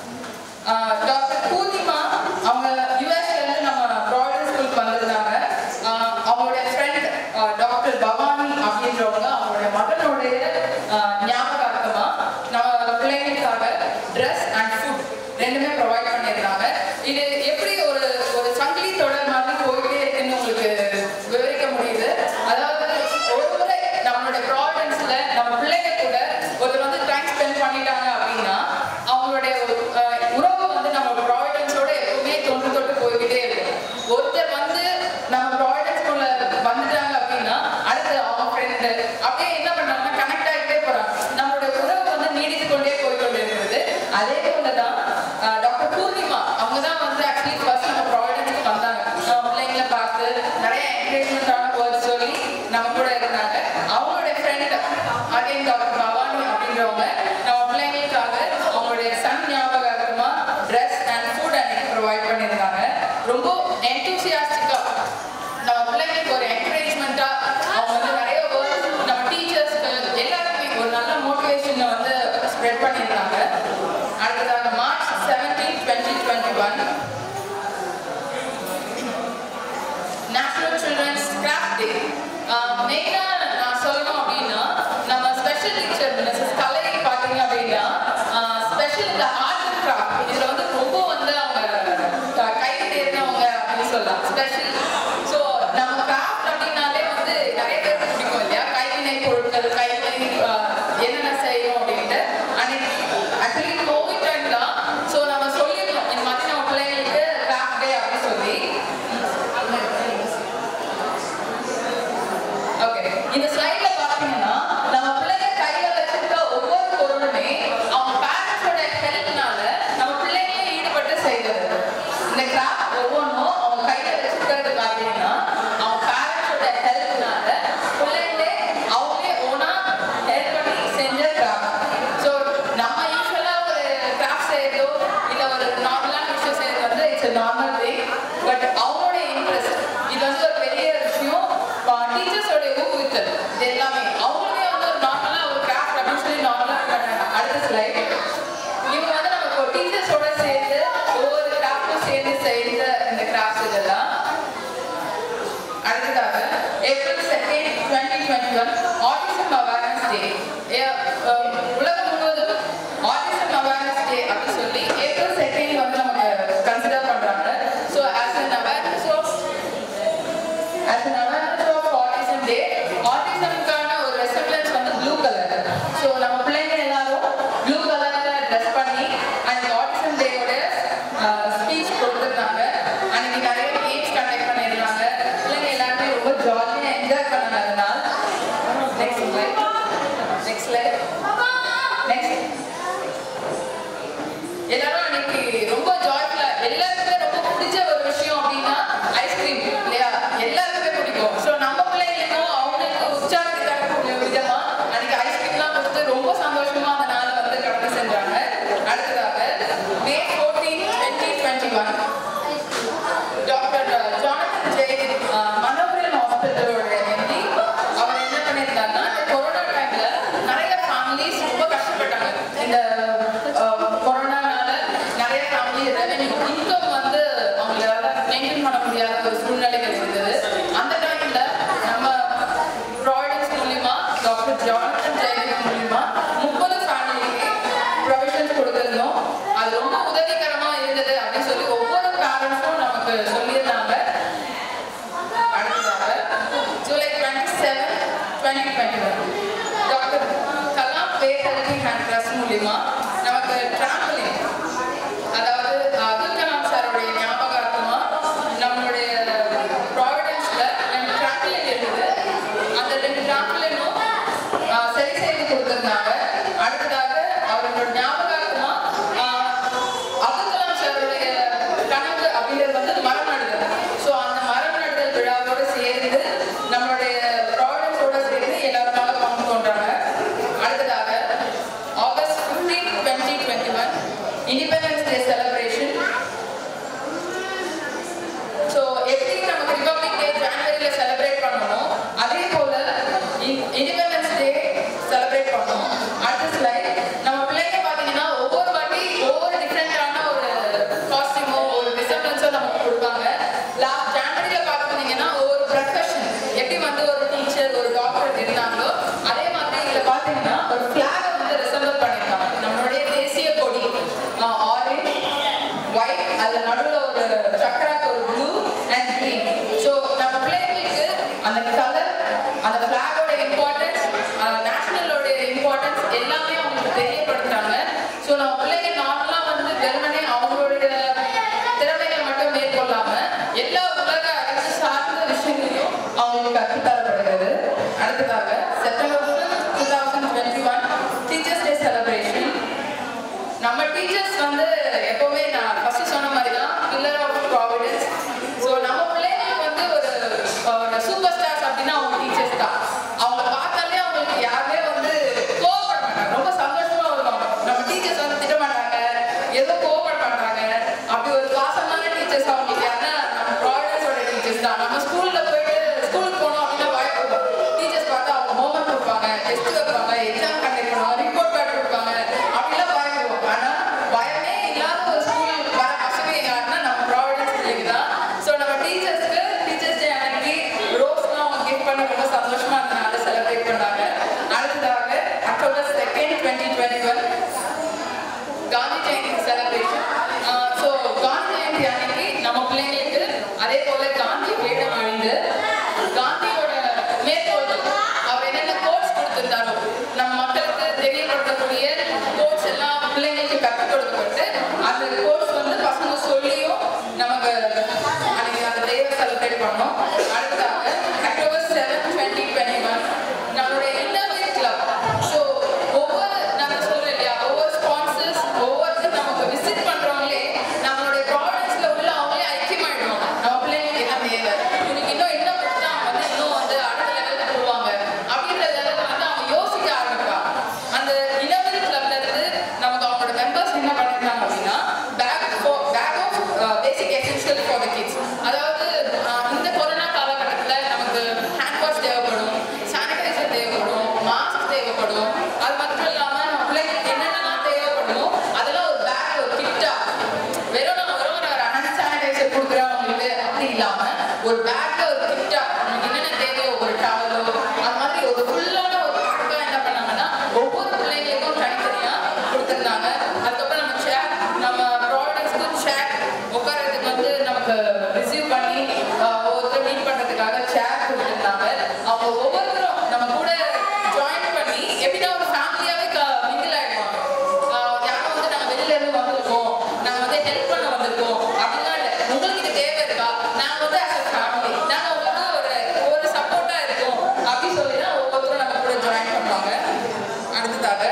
Speaker 2: doctor Purnima அவங்க யூஎஸ்ல இருந்து நம்ம ப்ராவிடன்ஸ் ஸ்கூலுக்கு வந்திருந்தாங்க ஆஹ் அவங்களுடைய ஃப்ரெண்ட் டாக்டர் பவானி அப்படின்றவங்க அவங்களுடைய மகனுடைய ஆஹ் ஞாபகார்த்தமா நம்ம பிள்ளைங்களுக்காக ட்ரெஸ் அண்ட் ஃபுட் ரெண்டுமே ப்ரொவைட் பண்ணியிருந்தாங்க இது எப்படி ஒரு ஒரு சங்கிலி தொடர் மாதிரி போயிட்டே இருக்குன்னு உங்களுக்கு விவரிக்க முடியுது அதாவது ஒரு முறை நம்மளுடைய ப்ராவிடன்ஸ்ல நம்ம பிள்ளைங்க கூட ஒருத்தர் வந்து டைம் ஸ்பெண்ட் பண்ணிட்டாங்க அப்படின்னா அவங்களுடைய ஒரு, அஹ், உறவு வந்து நம்ம ப்ராவிடன்ஸோட எப்பவுமே தொன்று தொட்டு போய்கிட்டே இருக்கும் ஒருத்தர் வந்து நம்ம ப்ராவிடன்ஸ்குள்ள வந்துட்டாங்க அப்படின்னா அடுத்து அவங்க ஃப்ரெண்டு அப்படியே என்ன பண்றாங்கன்னா கனெக்ட் ஆகிட்டே போறாங்க நம்மளுடைய உறவு வந்து நீடித்து கொண்டே போய் கொண்டு இருக்கிறது அதே போல தான் டாக்டர் பூர்ணிமா அவங்க தான் வந்து ஆக்சுவலி ஃபர்ஸ்ட் நம்ம ப்ராவிடன்ஸ்க்கு வந்தாங்க நம்ம பிள்ளைங்களை பார்த்து நிறைய என்கரேஜ்மெண்டான வேர்ட்ஸ் சொல்லி நம்ம கூட இருந்தாங்க அவங்களுடைய ஃப்ரெண்ட் அகைன் டாக்டர் பவானி அப்படின்றவங்க நம்ம பிள்ளைங்களுக்காக அவங்களுடைய சன் ஞாபகார்த்தமா ட்ரெஸ் அண்ட் ஃபுட் அன்னைக்கு ப்ரொவைட் பண்ணியிருந்தாங்க ரொம்ப என்தூசியாஸ்டிக்கா நம்ம பிள்ளைங்களுக்கு ஒரு என்கரேஜ்மெண்ட்டா அவங்க வந்து நிறைய வேர்ட்ஸ் நம்ம டீச்சர்ஸ்க்கு எல்லாருக்குமே ஒரு நல்ல மோட்டிவேஷனை வந்து ஸ்ப்ரெட் பண்ணியிருந்தாங்க அடுத்ததாக March seventeen twenty twenty one national children's craft day மெயினாக நான் சொல்லணும் அப்படின்னா நம்ம ஸ்பெஷல் டீச்சர் மிஸ்ஸஸ் கலை பார்த்தீங்க அப்படின்னா ஸ்பெஷல் இந்த ஆர்ட் அண்ட் கிராஃப்ட் இதில் வந்து ரொம்ப வந்து அவங்க க- கை தேர்ந்தவங்க அப்படின்னு சொல்லலாம் ஸ்பெஷல் ஸோ நம்ம கிராஃப்ட் அப்படின்னாலே வந்து நிறைய பேருக்கு பிடிக்கும் இல்லையா கைவினை பொருட்கள் கைவினை ஆஹ், என்னென்ன செய்யணும் அப்படின்ட்டு அன்னைக்கு ஆக்சுவலி கோவிட் டைம் தான் ஸோ நம்ம சொல்லிடணும் இந்த மாதிரி நம்ம பிள்ளைங்களுக்கு கிராஃப்ட் டே அப்படின்னு சொல்லி ஓகே இந்த ஸ்லைட்ல பாத்தீங்கன்னா நம்ம பிள்ளைங்க கையில வச்சிருக்க ஒவ்வொரு பொருளுமே அவங்க பேரண்ட்ஸோட ஹெல்ப்னால நம்ம பிள்ளைங்களே ஈடுபட்டு செய்யறது இந்த கிராஃப்ட் ஒவ்வொன்றும் அவங்க கையில வச்சிருக்கிறது பாத்தீங்கன்னா அவங்க பேரண்ட்ஸோட ஹெல்ப்னால பிள்ளைங்களே அவங்களே ஓனா ஹெல்ப் பண்ணி செஞ்ச கிராஃப்ட் ஸோ நம்ம யூஸ்வலா ஒரு கிராஃப்ட் செய்யறதோ இல்ல ஒரு நார்மலான விஷயம் செய்யறது வந்து இட்ஸ் நார்மல் திங் பட் அவங்களோட இன்ட்ரெஸ்ட் இது வந்து ஒரு பெரிய விஷயம் டீச்சர்ஸோட ஊக்குவித்தல் இது எல்லாமே அவங்களே வந்து ஒரு நார்மலா ஒரு கிராஃப்ட் அப்படின்னு சொல்லி நார்மலா பண்ணாங்க அடுத்த ஸ்லைட் இவங்க வந்து நம்ம டீச்சர்ஸோட சேர்ந்து ஒவ்வொரு கிராஃப்டும் சேர்ந்து செய்த இந்த கிராஃப்ட் இதெல்லாம் அடுத்ததாக April second twenty twenty one autism awareness day உலகம் முழுவதும் ஆட்டிசம் அவேர்னஸ் டே அப்படின்னு சொல்லி ஏப்ரல் செகண்ட் வந்து நமக்கு கன்சிடர் பண்றாங்க so as an awareness of as an awareness of autism day autismக்கான ஒரு ரெசிபிளன்ஸ் வந்து ப்ளூ கலர் ஸோ நம்ம பிள்ளைங்க எல்லாரும் ப்ளூ கலர்ல ட்ரெஸ் பண்ணி அண்ட் ஆட்டிசம் டேயோட ஸ்பீச் கொடுத்துருந்தாங்க அன்னைக்கு நிறைய கேம்ஸ் கண்டக்ட் பண்ணியிருந்தாங்க பிள்ளைங்க எல்லாருமே ரொம்ப ஜாலியாக என்ஜாய் பண்ணாங்க அதனால் next slide next slide next எல்லாரும் அன்னைக்கு ரொம்ப ஜாய்ஃபுல்லா எல்லாருக்குமே ரொம்ப பிடிச்ச ஒரு விஷயம் அப்படின்னா ice cream independence day celebration so எப்படி நமக்கு ரிபப்ளிக் டே ஜனவரியில் செலிப்ரேட் பண்ணணும் அதே போல இண்டிபெண்டன்ஸ் டே செலிப்ரேட் பண்ணணும் அடுத்த ஸ்லைட் நம்ம பிள்ளைங்க பார்த்தீங்கன்னா ஒவ்வொரு வாட்டி ஒவ்வொரு டிஃப்ரெண்டான ஒரு காஸ்டியூமோ ஒரு ரிசப்டன்ஸோ நமக்கு கொடுப்பாங்க லாஸ்ட் ஜனவரியில் பார்த்துருந்தீங்கன்னா ஒவ்வொரு ப்ரொஃபஷன் எப்படி வந்து ஒரு டீச்சர் ஒரு டாக்டர் இருந்தாங்களோ அதே மாதிரி இதில் பார்த்தீங்கன்னா ஒரு ஃப்ளாகை வந்து ரிசம்பிள் பண்ணியிருக்காங்க நம்மளுடைய தேசிய கொடி ஆரஞ்சு ஒயிட் அதுல நடுவுல ஒரு சக்கராக்கு ஒரு ப்ளூ அண்ட் green ஸோ நம்ம பிள்ளைங்களுக்கு அந்த கலர் அந்த ஃபிளாகோட இம்பார்ட்டன்ஸ் நேஷனலோட இம்பார்ட்டன்ஸ் எல்லாமே அவங்களுக்கு தெரியப்படுத்துறாங்க ஸோ நம்ம பிள்ளைங்க நார்மலாக வந்து வெறுமனே அவங்களுடைய திறமைகளை மட்டும் மேற்கொள்ளாம எல்லா உலக அரசு சார்ந்த விஷயங்களையும் அவங்களுக்கு கற்றுத்தரப்படுகிறது அடுத்ததாக September two thousand twenty one teachers day celebration நம்ம டீச்சர்ஸ் வந்து எப்பவுமே நான் ஃபர்ஸ்ட் சொன்ன மாதிரி தான் பில்லர் ஆஃப் ப்ராவிடன்ஸ் ஸோ நம்ம பிள்ளைங்களுக்கு வந்து ஒரு ஒரு சூப்பர் ஸ்டார்ஸ் அப்படின்னா அவங்க டீச்சர்ஸ் தான் அவங்க பார்த்தாலே அவங்களுக்கு யாருமே வந்து கோவப்பட மாட்டாங்க ரொம்ப சந்தோஷமா வருவாங்க நம்ம டீச்சர்ஸ் வந்து திட்ட மாட்டாங்க ஏதோ கோவப்பட மாட்டாங்க அப்படி ஒரு பாசமான டீச்சர்ஸ் அவங்களுக்கு யாருன்னா நம்ம ப்ராவிடன்ஸோட டீச்சர்ஸ் தான் நம்ம ஸ்கூல்ல போயிட்டு ஸ்கூலுக்கு போனோம் அப்படின்னா பயப்படுவோம் டீச்சர்ஸ் பார்த்தா அவங்க ஹோம்ஒர்க் கொடுப்பாங்க டெஸ்ட் வைப்பாங்க எக்ஸாம் கண்டக்ட் பண்ணுவாங்க ரிப்போர்ட் கார்டு கொடுப்பாங்க அப்படிலாம் பயப்படுவோம் ஆனா பயமே இல்லாத ஒரு ஸ்கூல் வர பசங்க யாருன்னா நம்ம ப்ராவிடன்ஸ் பிள்ளைங்க தான் ஸோ நம்ம டீச்சர்ஸ்க்கு டீச்சர்ஸ் டே அன்னைக்கு ரோஸ்லாம் அவங்க கிஃப்ட் பண்ணி ரொம்ப சந்தோஷமா இருந்தனால செலிப்ரேட் பண்ணாங்க அடுத்ததாக October second twenty twenty one Gandhi Jayanti celebration so Gandhi Jayanti அன்னைக்கு நம்ம பிள்ளைங்களுக்கு அதே போல காந்தி வேடம் அணிந்து காந்தியோட மேற்கோள்கள் அவர் என்னென்ன கோட்ஸ் கொடுத்திருந்தாரோ நம்ம மக்களுக்கு தெரியப்படுத்தக்கூடிய கோட்ஸ் எல்லாம் பிள்ளைங்களுக்கு கற்றுக் கொடுக்கப்பட்டு அந்த கோட்ஸ் வந்து பசங்க சொல்லியும் நமக்கு அன்னைக்கு அந்த டேவை செலிப்ரேட் பண்ணோம் அடுத்ததாக October seven twenty twenty one நம்மளுடைய இன்னர்வேட் கிளப் ஸோ ஒவ்வொரு நான் சொல்றேன் இல்லையா ஒவ்வொரு ஸ்பான்சர்ஸ் ஒவ்வொரு நமக்கு விசிட் பண்றவங்களே நம்மளுடைய ப்ராடக்ட்ஸ்ல உள்ள அவங்களே ஐக்கியமாயிடுவாங்க நம்ம பிள்ளைங்களுக்கு என்ன தேவை இவனுக்கு இன்னும் என்ன கொடுத்தா அவங்க வந்து இன்னும் வந்து அடுத்த லெவலுக்கு போவாங்க அப்படின்ற லெவலுக்கு வந்து அவங்க யோசிக்க ஆரம்பிப்பாங்க அந்த இன்னர்வேட் கிளப்ல இருந்து நமக்கு அவங்களோட மெம்பர்ஸ் என்ன பண்ணிருக்காங்க அப்படின்னா pack pack of basic essential for the kids அதாவது அஹ், இந்த கொரோனா காலகட்டத்தில் நமக்கு ஹேண்ட் வாஷ் தேவைப்படும் சானிடைசர் தேவைப்படும் மாஸ்க் தேவைப்படும் அது மட்டும் இல்லாமல் நம்ம பிள்ளைங்களுக்கு என்னென்னலாம் தேவைப்படுமோ அதெல்லாம் ஒரு பேக் ஒரு கிட்டா வெறும் நான் வெறும் ஒரு ஹேண்ட் சானிடைசர் கொடுக்குறேன் உங்களுக்கு அப்படி இல்லாமல் ஒரு பேக்ல ஒரு கிட்டா நமக்கு என்னென்ன தேவையோ ஒரு டவலோ அந்த மாதிரி ஒரு ஃபுல்லான ஒரு பேக்கா என்ன பண்ணாங்கன்னா ஒவ்வொரு பிள்ளைங்களுக்கும் தனித்தனியா கொடுத்துருந்தாங்க அதுக்கப்புறம் நம்ம சேர் நம்ம ப்ராடக்ட்ஸ்க்கு சேர் உட்கார்றதுக்கு வந்து நமக்கு ரிசீவ் பண்ணி ஆஹ், ஒவ்வொருத்தரும் மீட் பண்றதுக்காக சேர் கொடுத்துருந்தாங்க அவங்க ஒவ்வொருத்தரும் நம்ம கூட ஜாயின் பண்ணி எப்படின்னா ஒரு ஃபேமிலியாவே மிங்கிள் ஆயிடுவாங்க ஆஹ், யாரும் வந்து நாங்க வெளியில இருந்து வந்திருக்கோம் நாங்க வந்து ஹெல்ப் பண்ண வந்திருக்கோம் அப்படிலாம் இல்லை உங்களுக்கு இது தேவை இருக்கா நாங்க வந்து as a family நாங்க உங்களுக்கு ஒரு ஒரு சப்போர்ட்டா இருக்கோம் அப்படி சொல்லி தான் ஒவ்வொருத்தரும் நம்ம கூட ஜாயின் பண்ணுவாங்க அடுத்ததாக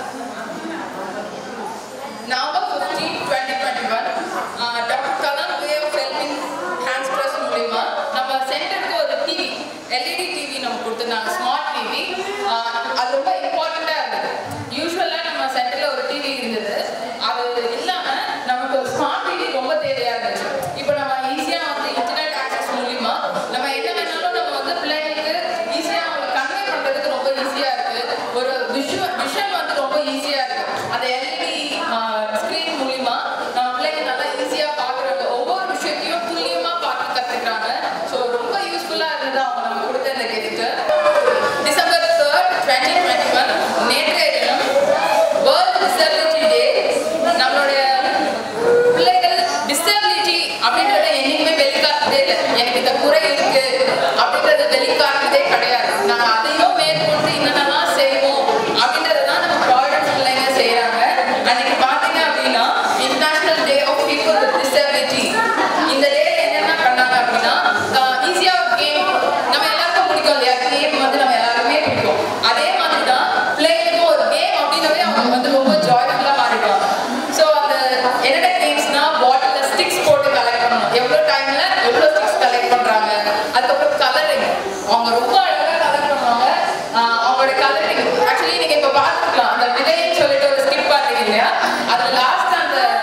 Speaker 2: November fifteen twenty twenty one doctor Kalam way of helping hands ப்ரெஸ் மூலிமா நம்ம சென்டருக்கு ஒரு டிவி எல்இடி டிவி நம்ம கொடுத்துருந்தாங்க ஸ்மார்ட் டிவி அது ரொம்ப இம்பார்ட்டண்ட்டாக இருந்தது யூஸ்வலாக நம்ம சென்டரில் ஒரு டிவி இருந்தது அது இல்லாமல் நமக்கு ஒரு ஸ்மார்ட் டிவி ரொம்ப தேவையாக இருந்துச்சு இப்போ நம்ம ஈஸியாக வந்து இன்டர்நெட் ஆக்சஸ் மூலிமா நம்ம என்ன வேணாலும் நம்ம வந்து பிள்ளைங்களுக்கு ஈஸியாக அவங்களுக்கு கன்வே பண்ணுறதுக்கு ரொம்ப ஈஸியாக இருக்குது ஒரு விஷுவல் விஷன் வந்து ரொம்ப ஈஸியாக இருக்குது அந்த எல்இடி ஸ்க்ரீன் மூலிமா நம்ம பிள்ளைங்க நல்லா ஈஸியாக பார்க்குறாங்க ஒவ்வொரு விஷயத்தையும் துல்லியமாக பார்த்து கற்றுக்குறாங்க ஸோ ரொம்ப யூஸ்ஃபுல்லாக இருந்தது அவங்க நம்ம கொடுத்த இந்த gift December third twenty twenty one நேற்றைய தினம் வேர்ல்ட் டிசபிலிட்டி டே நம்மளுடைய பிள்ளைகள் டிசபிலிட்டி அப்படின்றத என்னைக்குமே வெளிக்காட்டுறதே இல்லை எனக்கு இந்த குறை இருக்கு அப்படின்றது வெளிக்காட்டுறதே கிடையாது நாங்கள் அதையும் மேற்கொண்டு என்னென்னலாம் செய்வோம் அப்படின்றது தான் நம்ம ப்ராடக்ட்ஸ் பிள்ளைங்க செய்கிறாங்க அன்னைக்கு பார்த்தீங்க அப்படின்னா international day of people with disability இந்த டே என்னென்ன பண்ணாங்க அப்படின்னா ஈஸியாக ஒரு கேம் நம்ம எல்லாருக்கும் பிடிக்கும் இல்லையா கேம் வந்து நம்ம எல்லாருமே பிடிக்கும் அதே மாதிரி தான் பிள்ளைங்களுக்கும் ஒரு கேம் அப்படின்னாவே அவங்க வந்து ரொம்ப ஜாய்ஃபுல்லாக மாறிடுவாங்க ஸோ அந்த என்னென்ன கேம்ஸ்னா பாட்டில் ஸ்டிக்ஸ் போட்டு கலெக்ட் பண்ணணும் எவ்வளோ டைமில் எவ்வளோ ஸ்டிக்ஸ் கலெக்ட் பண்ணுறாங்க அதுக்கப்புறம் கலரிங் அவங்க ரொம்ப அழகாக கலர் பண்ணுவாங்க ஆஹ் அவங்களோட கலரிங் ஆக்சுவலி நீங்கள் இப்போ பார்த்துக்கலாம் அந்த விதைன்னு சொல்லிட்டு ஒரு ஸ்கிப் பார்த்தீங்க இல்லையா அதில் லாஸ்ட் அந்த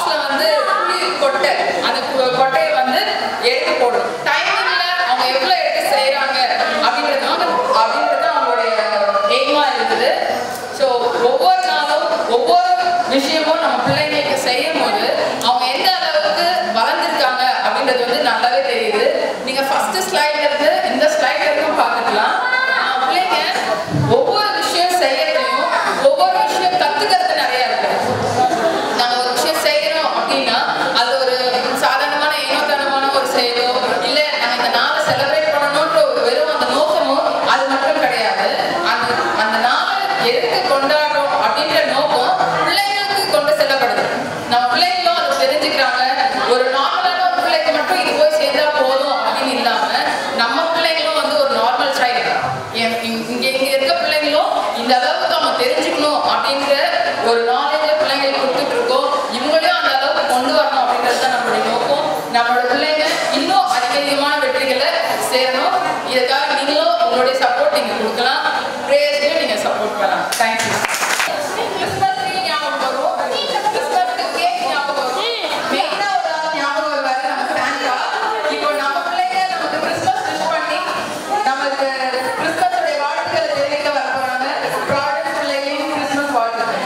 Speaker 2: லாஸ்ட்ல வந்து புளி கொட்டை அந்த கு- கொட்டையை வந்து எடுத்து போடணும் டைமிங்ல அவங்க எவ்வளவு எடுத்து செய்யறாங்க அப்படின்றது தான் அப்படின்றது தான் அவங்களுடைய எய்மா இருக்குது ஸோ ஒவ்வொரு நாளும் ஒவ்வொரு விஷயமும் நம்ம பிள்ளைங்களுக்கு செய்யும் போது அவங்க எந்த அளவுக்கு வளர்ந்துருக்காங்க அப்படின்றது வந்து நல்லாவே தெரியுது நீங்க ஃபர்ஸ்ட் ஸ்லைட்ல இருந்து இந்த ஸ்லைட் வரைக்கும் பார்த்துக்கலாம் ஆஹ் பிள்ளைங்க ஒவ்வொரு விஷயம் செய்யறதையும் ஒவ்வொரு விஷயம் கத்துக்கிறது நிறைய இருக்கு நாங்க ஒரு விஷயம் செய்யறோம் அப்படின்னா அது ஒரு சாதாரணமான ஏனோதானமான ஒரு செயலோ இல்ல நாங்க இந்த நாளை செலிப்ரேட் பண்ணணும்ன்ற ஒரு வெறும் அந்த நோக்கமோ அது மட்டும் கிடையாது அந்த அந்த நாளை எதுக்கு கொண்டாடுறோம் அப்படின்ற நோக்கம் பிள்ளைங்களுக்கு கொண்டு செல்லப்படுது நம்ம பிள்ளைங்களும் அதை தெரிஞ்சுக்கிறாங்க ஒரு நார்மலான ஒரு பிள்ளைக்கு மட்டும் இது போய் சேர்ந்தா போதும் அப்படின்னு இல்லாம நம்ம பிள்ளைங்களும் வந்து ஒரு நார்மல் சைல்டு இங்க இங்க இருக்க பிள்ளைங்களும் இந்த அளவுக்கு அவங்க தெரிஞ்சுக்கணும் அப்படின்ற ஒரு நாலேஜை பிள்ளைங்களுக்கு கொடுத்துட்டு இருக்கோம் இவங்களையும் அந்த அளவுக்கு கொண்டு வரணும் அப்படின்றது தான் நம்மளுடைய நோக்கம் நம்மளோட பிள்ளைங்க இன்னும் அதிக அதிகமான வெற்றிகளை சேரணும் இதுக்காக நீங்களும் உங்களுடைய சப்போர்ட் நீங்க கொடுக்கலாம் ப்ரேயர்ஸ்லையும் நீங்க சப்போர்ட் பண்ணலாம் தேங்க்யூ கிறிஸ்மஸ்க்கு ஞாபகம் வரும் கிறிஸ்மஸ்க்கு கேக் ஞாபகம் வரும் மெயினா ஒரு ஆள் ஞாபகம் வருவாரு நம்ம சாண்டா இப்போ நம்ம பிள்ளைங்க நமக்கு கிறிஸ்மஸ் விஷ் பண்ணி நமக்கு கிறிஸ்மஸோட வாழ்த்துக்களை தெரிவிக்க வர போறாங்க ப்ராடக்ட் பிள்ளைகளையும் கிறிஸ்மஸ் வாழ்த்துக்கள்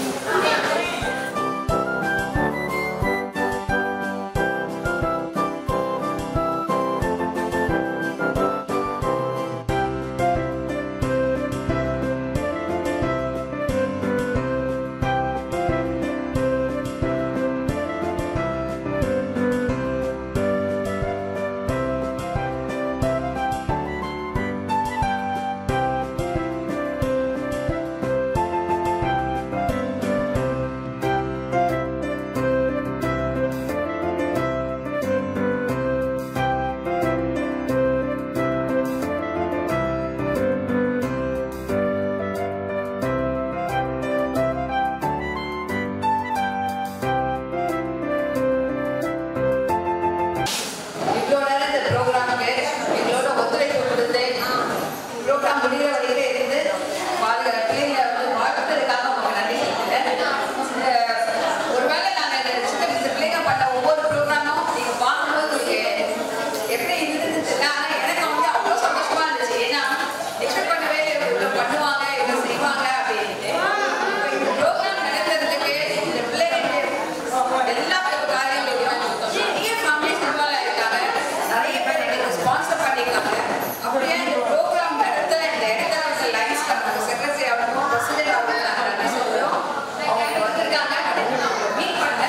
Speaker 4: இவ்வளோ நேரம் இந்த ப்ரோக்ராமுக்கு எங்களோட ஒத்துழைப்பு கொடுத்து ப்ரோக்ராம் முடிகிற வரைக்கும் இருந்து பாதுகா பிள்ளைங்களை வந்து வாழ்த்துறதுக்காக உங்களுக்கு நன்றி சொல்லிக்கிறேன் ஒருவேளை நாங்கள் இந்த சின்ன இந்த பிள்ளைங்க பண்ண ஒவ்வொரு ப்ரோக்ராமும் நீங்கள் பார்க்கும்போது உங்களுக்கு எப்படி இருந்துச்சுன்னா ஆனால் எனக்கு வந்து அவ்வளோ சந்தோஷமா இருந்துச்சு ஏன்னா எக்ஸ்பெக்ட் பண்ணவே இல்லை இவ்வளோ பண்ணுவாங்க இவ்வளோ செய்வாங்க அப்படின்ட்டு இப்போ இந்த ப்ரோக்ராம் நடத்துறதுக்கு இந்த பிள்ளைங்க எல்லா காரியங்களையும் நிறைய ஃபேமிலிஸ் இன்வால்வ் ஆயிருக்காங்க நிறைய பேர் எங்களுக்கு ஸ்பான்சர் பண்ணியிருக்காங்க அப்படியே இந்த ப்ரோக்ராம் நடத்த இந்த இடத்துல வந்து லைன்ஸ் செக்ரட்டரி ஆகணும் பிரசிடென்ட் ஆகணும் நாங்கள் நன்றி சொல்கிறோம் அவங்க இங்க வந்திருக்காங்க மீட் பண்ண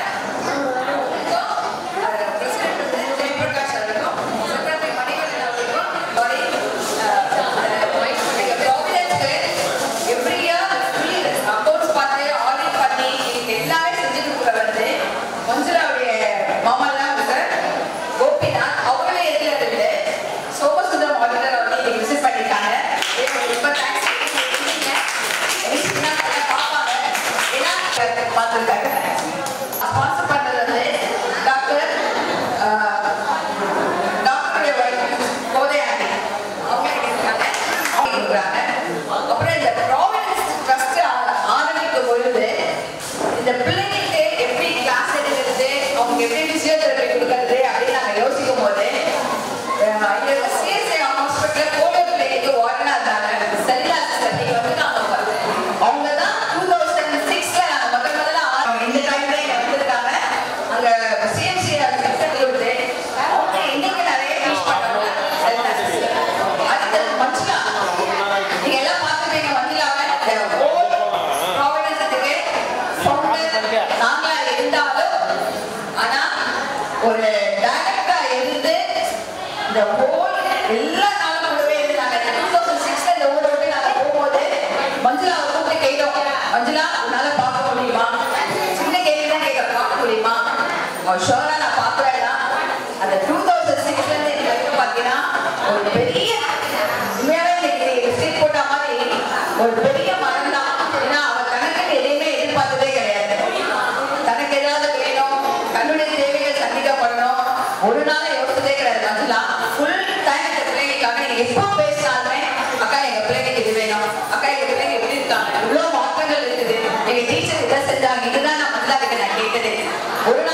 Speaker 4: பிரசிடென்ட் வந்து ஜெயபிரகாஷ் அவர்களும் செக்ரட்டரி மணிகண்டன் அவர்களும் சாரி ப்ராவிடன்ஸ்க்கு எவ்ரியா அக்கௌண்ட்ஸ் பார்த்து ஆடிட் பண்ணி இது எல்லாமே செஞ்சு கொடுக்குற வந்து மஞ்சுளாவுடைய மாமா தான் சார் கோபிநாத் அவங்களே எதில் இருந்து சோமசுந்தரம் ஆடிட்டர் வந்து இன்னைக்கு விசிட் பண்ணியிருக்காங்க ரொம்ப தேங்க்ஸ் பார்ப்பாங்க ஏன்னா பார்த்துருக்காங்க ஸ்பான்சர் பண்ணது வந்து டாக்டர் டாக்டர் கோதையாண்டி அவங்க இருக்காங்க அவங்க இருக்கிறாங்க அப்புறம் இந்த ப்ராவிடன்ஸ் ட்ரஸ்ட் ஆரம்பிக்கும் பொழுது இந்த பிள்ளைங்களுக்கு எப்படி கிளாஸ் எடுக்கிறது அவங்க எப்படி பிசியோதெரபி கொடுக்கறது அப்படின்னு நாங்கள் யோசிக்கும் போது அஹ் இங்க இருக்க சிஎஸ்ஐ ஹாஸ்பிட்டல் போலியோ பிள்ளைங்களுக்கு வார்டனா இருந்தாங்க சரிலா சிஸ்டர் நீங்க வந்து நாங்க அவங்க தான் டூ தௌசண்ட் சிக்ஸ்ல நாங்கள் முதல் முதல்ல ஆர- இந்த டைம்ல இங்க வந்திருக்காங்க அங்க சிஎம்சி கொடுத்து அவங்க இன்னைக்கு நிறைய யூஸ் பண்றாங்க அடுத்து மச்சுலா நீங்க எல்லாம் பார்த்துருப்பீங்க மஞ்சுளாவை ப்ராவிடன்ஸுக்கு ஃபவுண்டர் நாங்களா இருந்தாலும் ஆனா ஒரு டைரக்டா இருந்து இந்த ஹோல் எல்லா நாளும் கூடவே இருந்து நாங்க டூ தௌசண்ட் சிக்ஸ்ல இந்த ஊரை விட்டு நாங்க போகும்போது மஞ்சுளாவை கூப்பிட்டு கேட்டோம் மஞ்சுளா உன்னால பார்க்க முடியுமா சின்ன கேள்வி தான் கேட்க பார்க்க முடியுமா அவன் ஷோரா நான் பார்க்குறேன்னா அந்த டூ தௌசண்ட் சிக்ஸ்ல இருந்து இது வரைக்கும் பார்த்தீங்கன்னா ஒரு பெரிய உண்மையாவே இன்னைக்கு ஸ்ட்ரீட் போட்ட மாதிரி ஒரு பெரிய மரம் தான் ஏன்னா அவன் கணக்குன்னு எதையுமே எதிர்பார்த்ததே கிடையாது தனக்கு ஏதாவது வேணும் தன்னுடைய தேவைகள் சந்திக்கப்படணும் ஒரு நாள் யோசிச்சதே கிடையாது மஞ்சுளா ஃபுல் டைம் இந்த பிள்ளைங்களுக்காக நீங்க எப்போ பேசினாலுமே அக்கா எங்க பிள்ளைங்களுக்கு இது வேணும் அக்கா எங்க பிள்ளைங்க எப்படி இருக்காங்க இவ்வளோ மாற்றங்கள் இருக்குது எங்க டீச்சர் இதை செஞ்சாங்க இதுதான் நான் மஞ்சுளா கிட்ட நான் கேட்டது ஒரு நாள்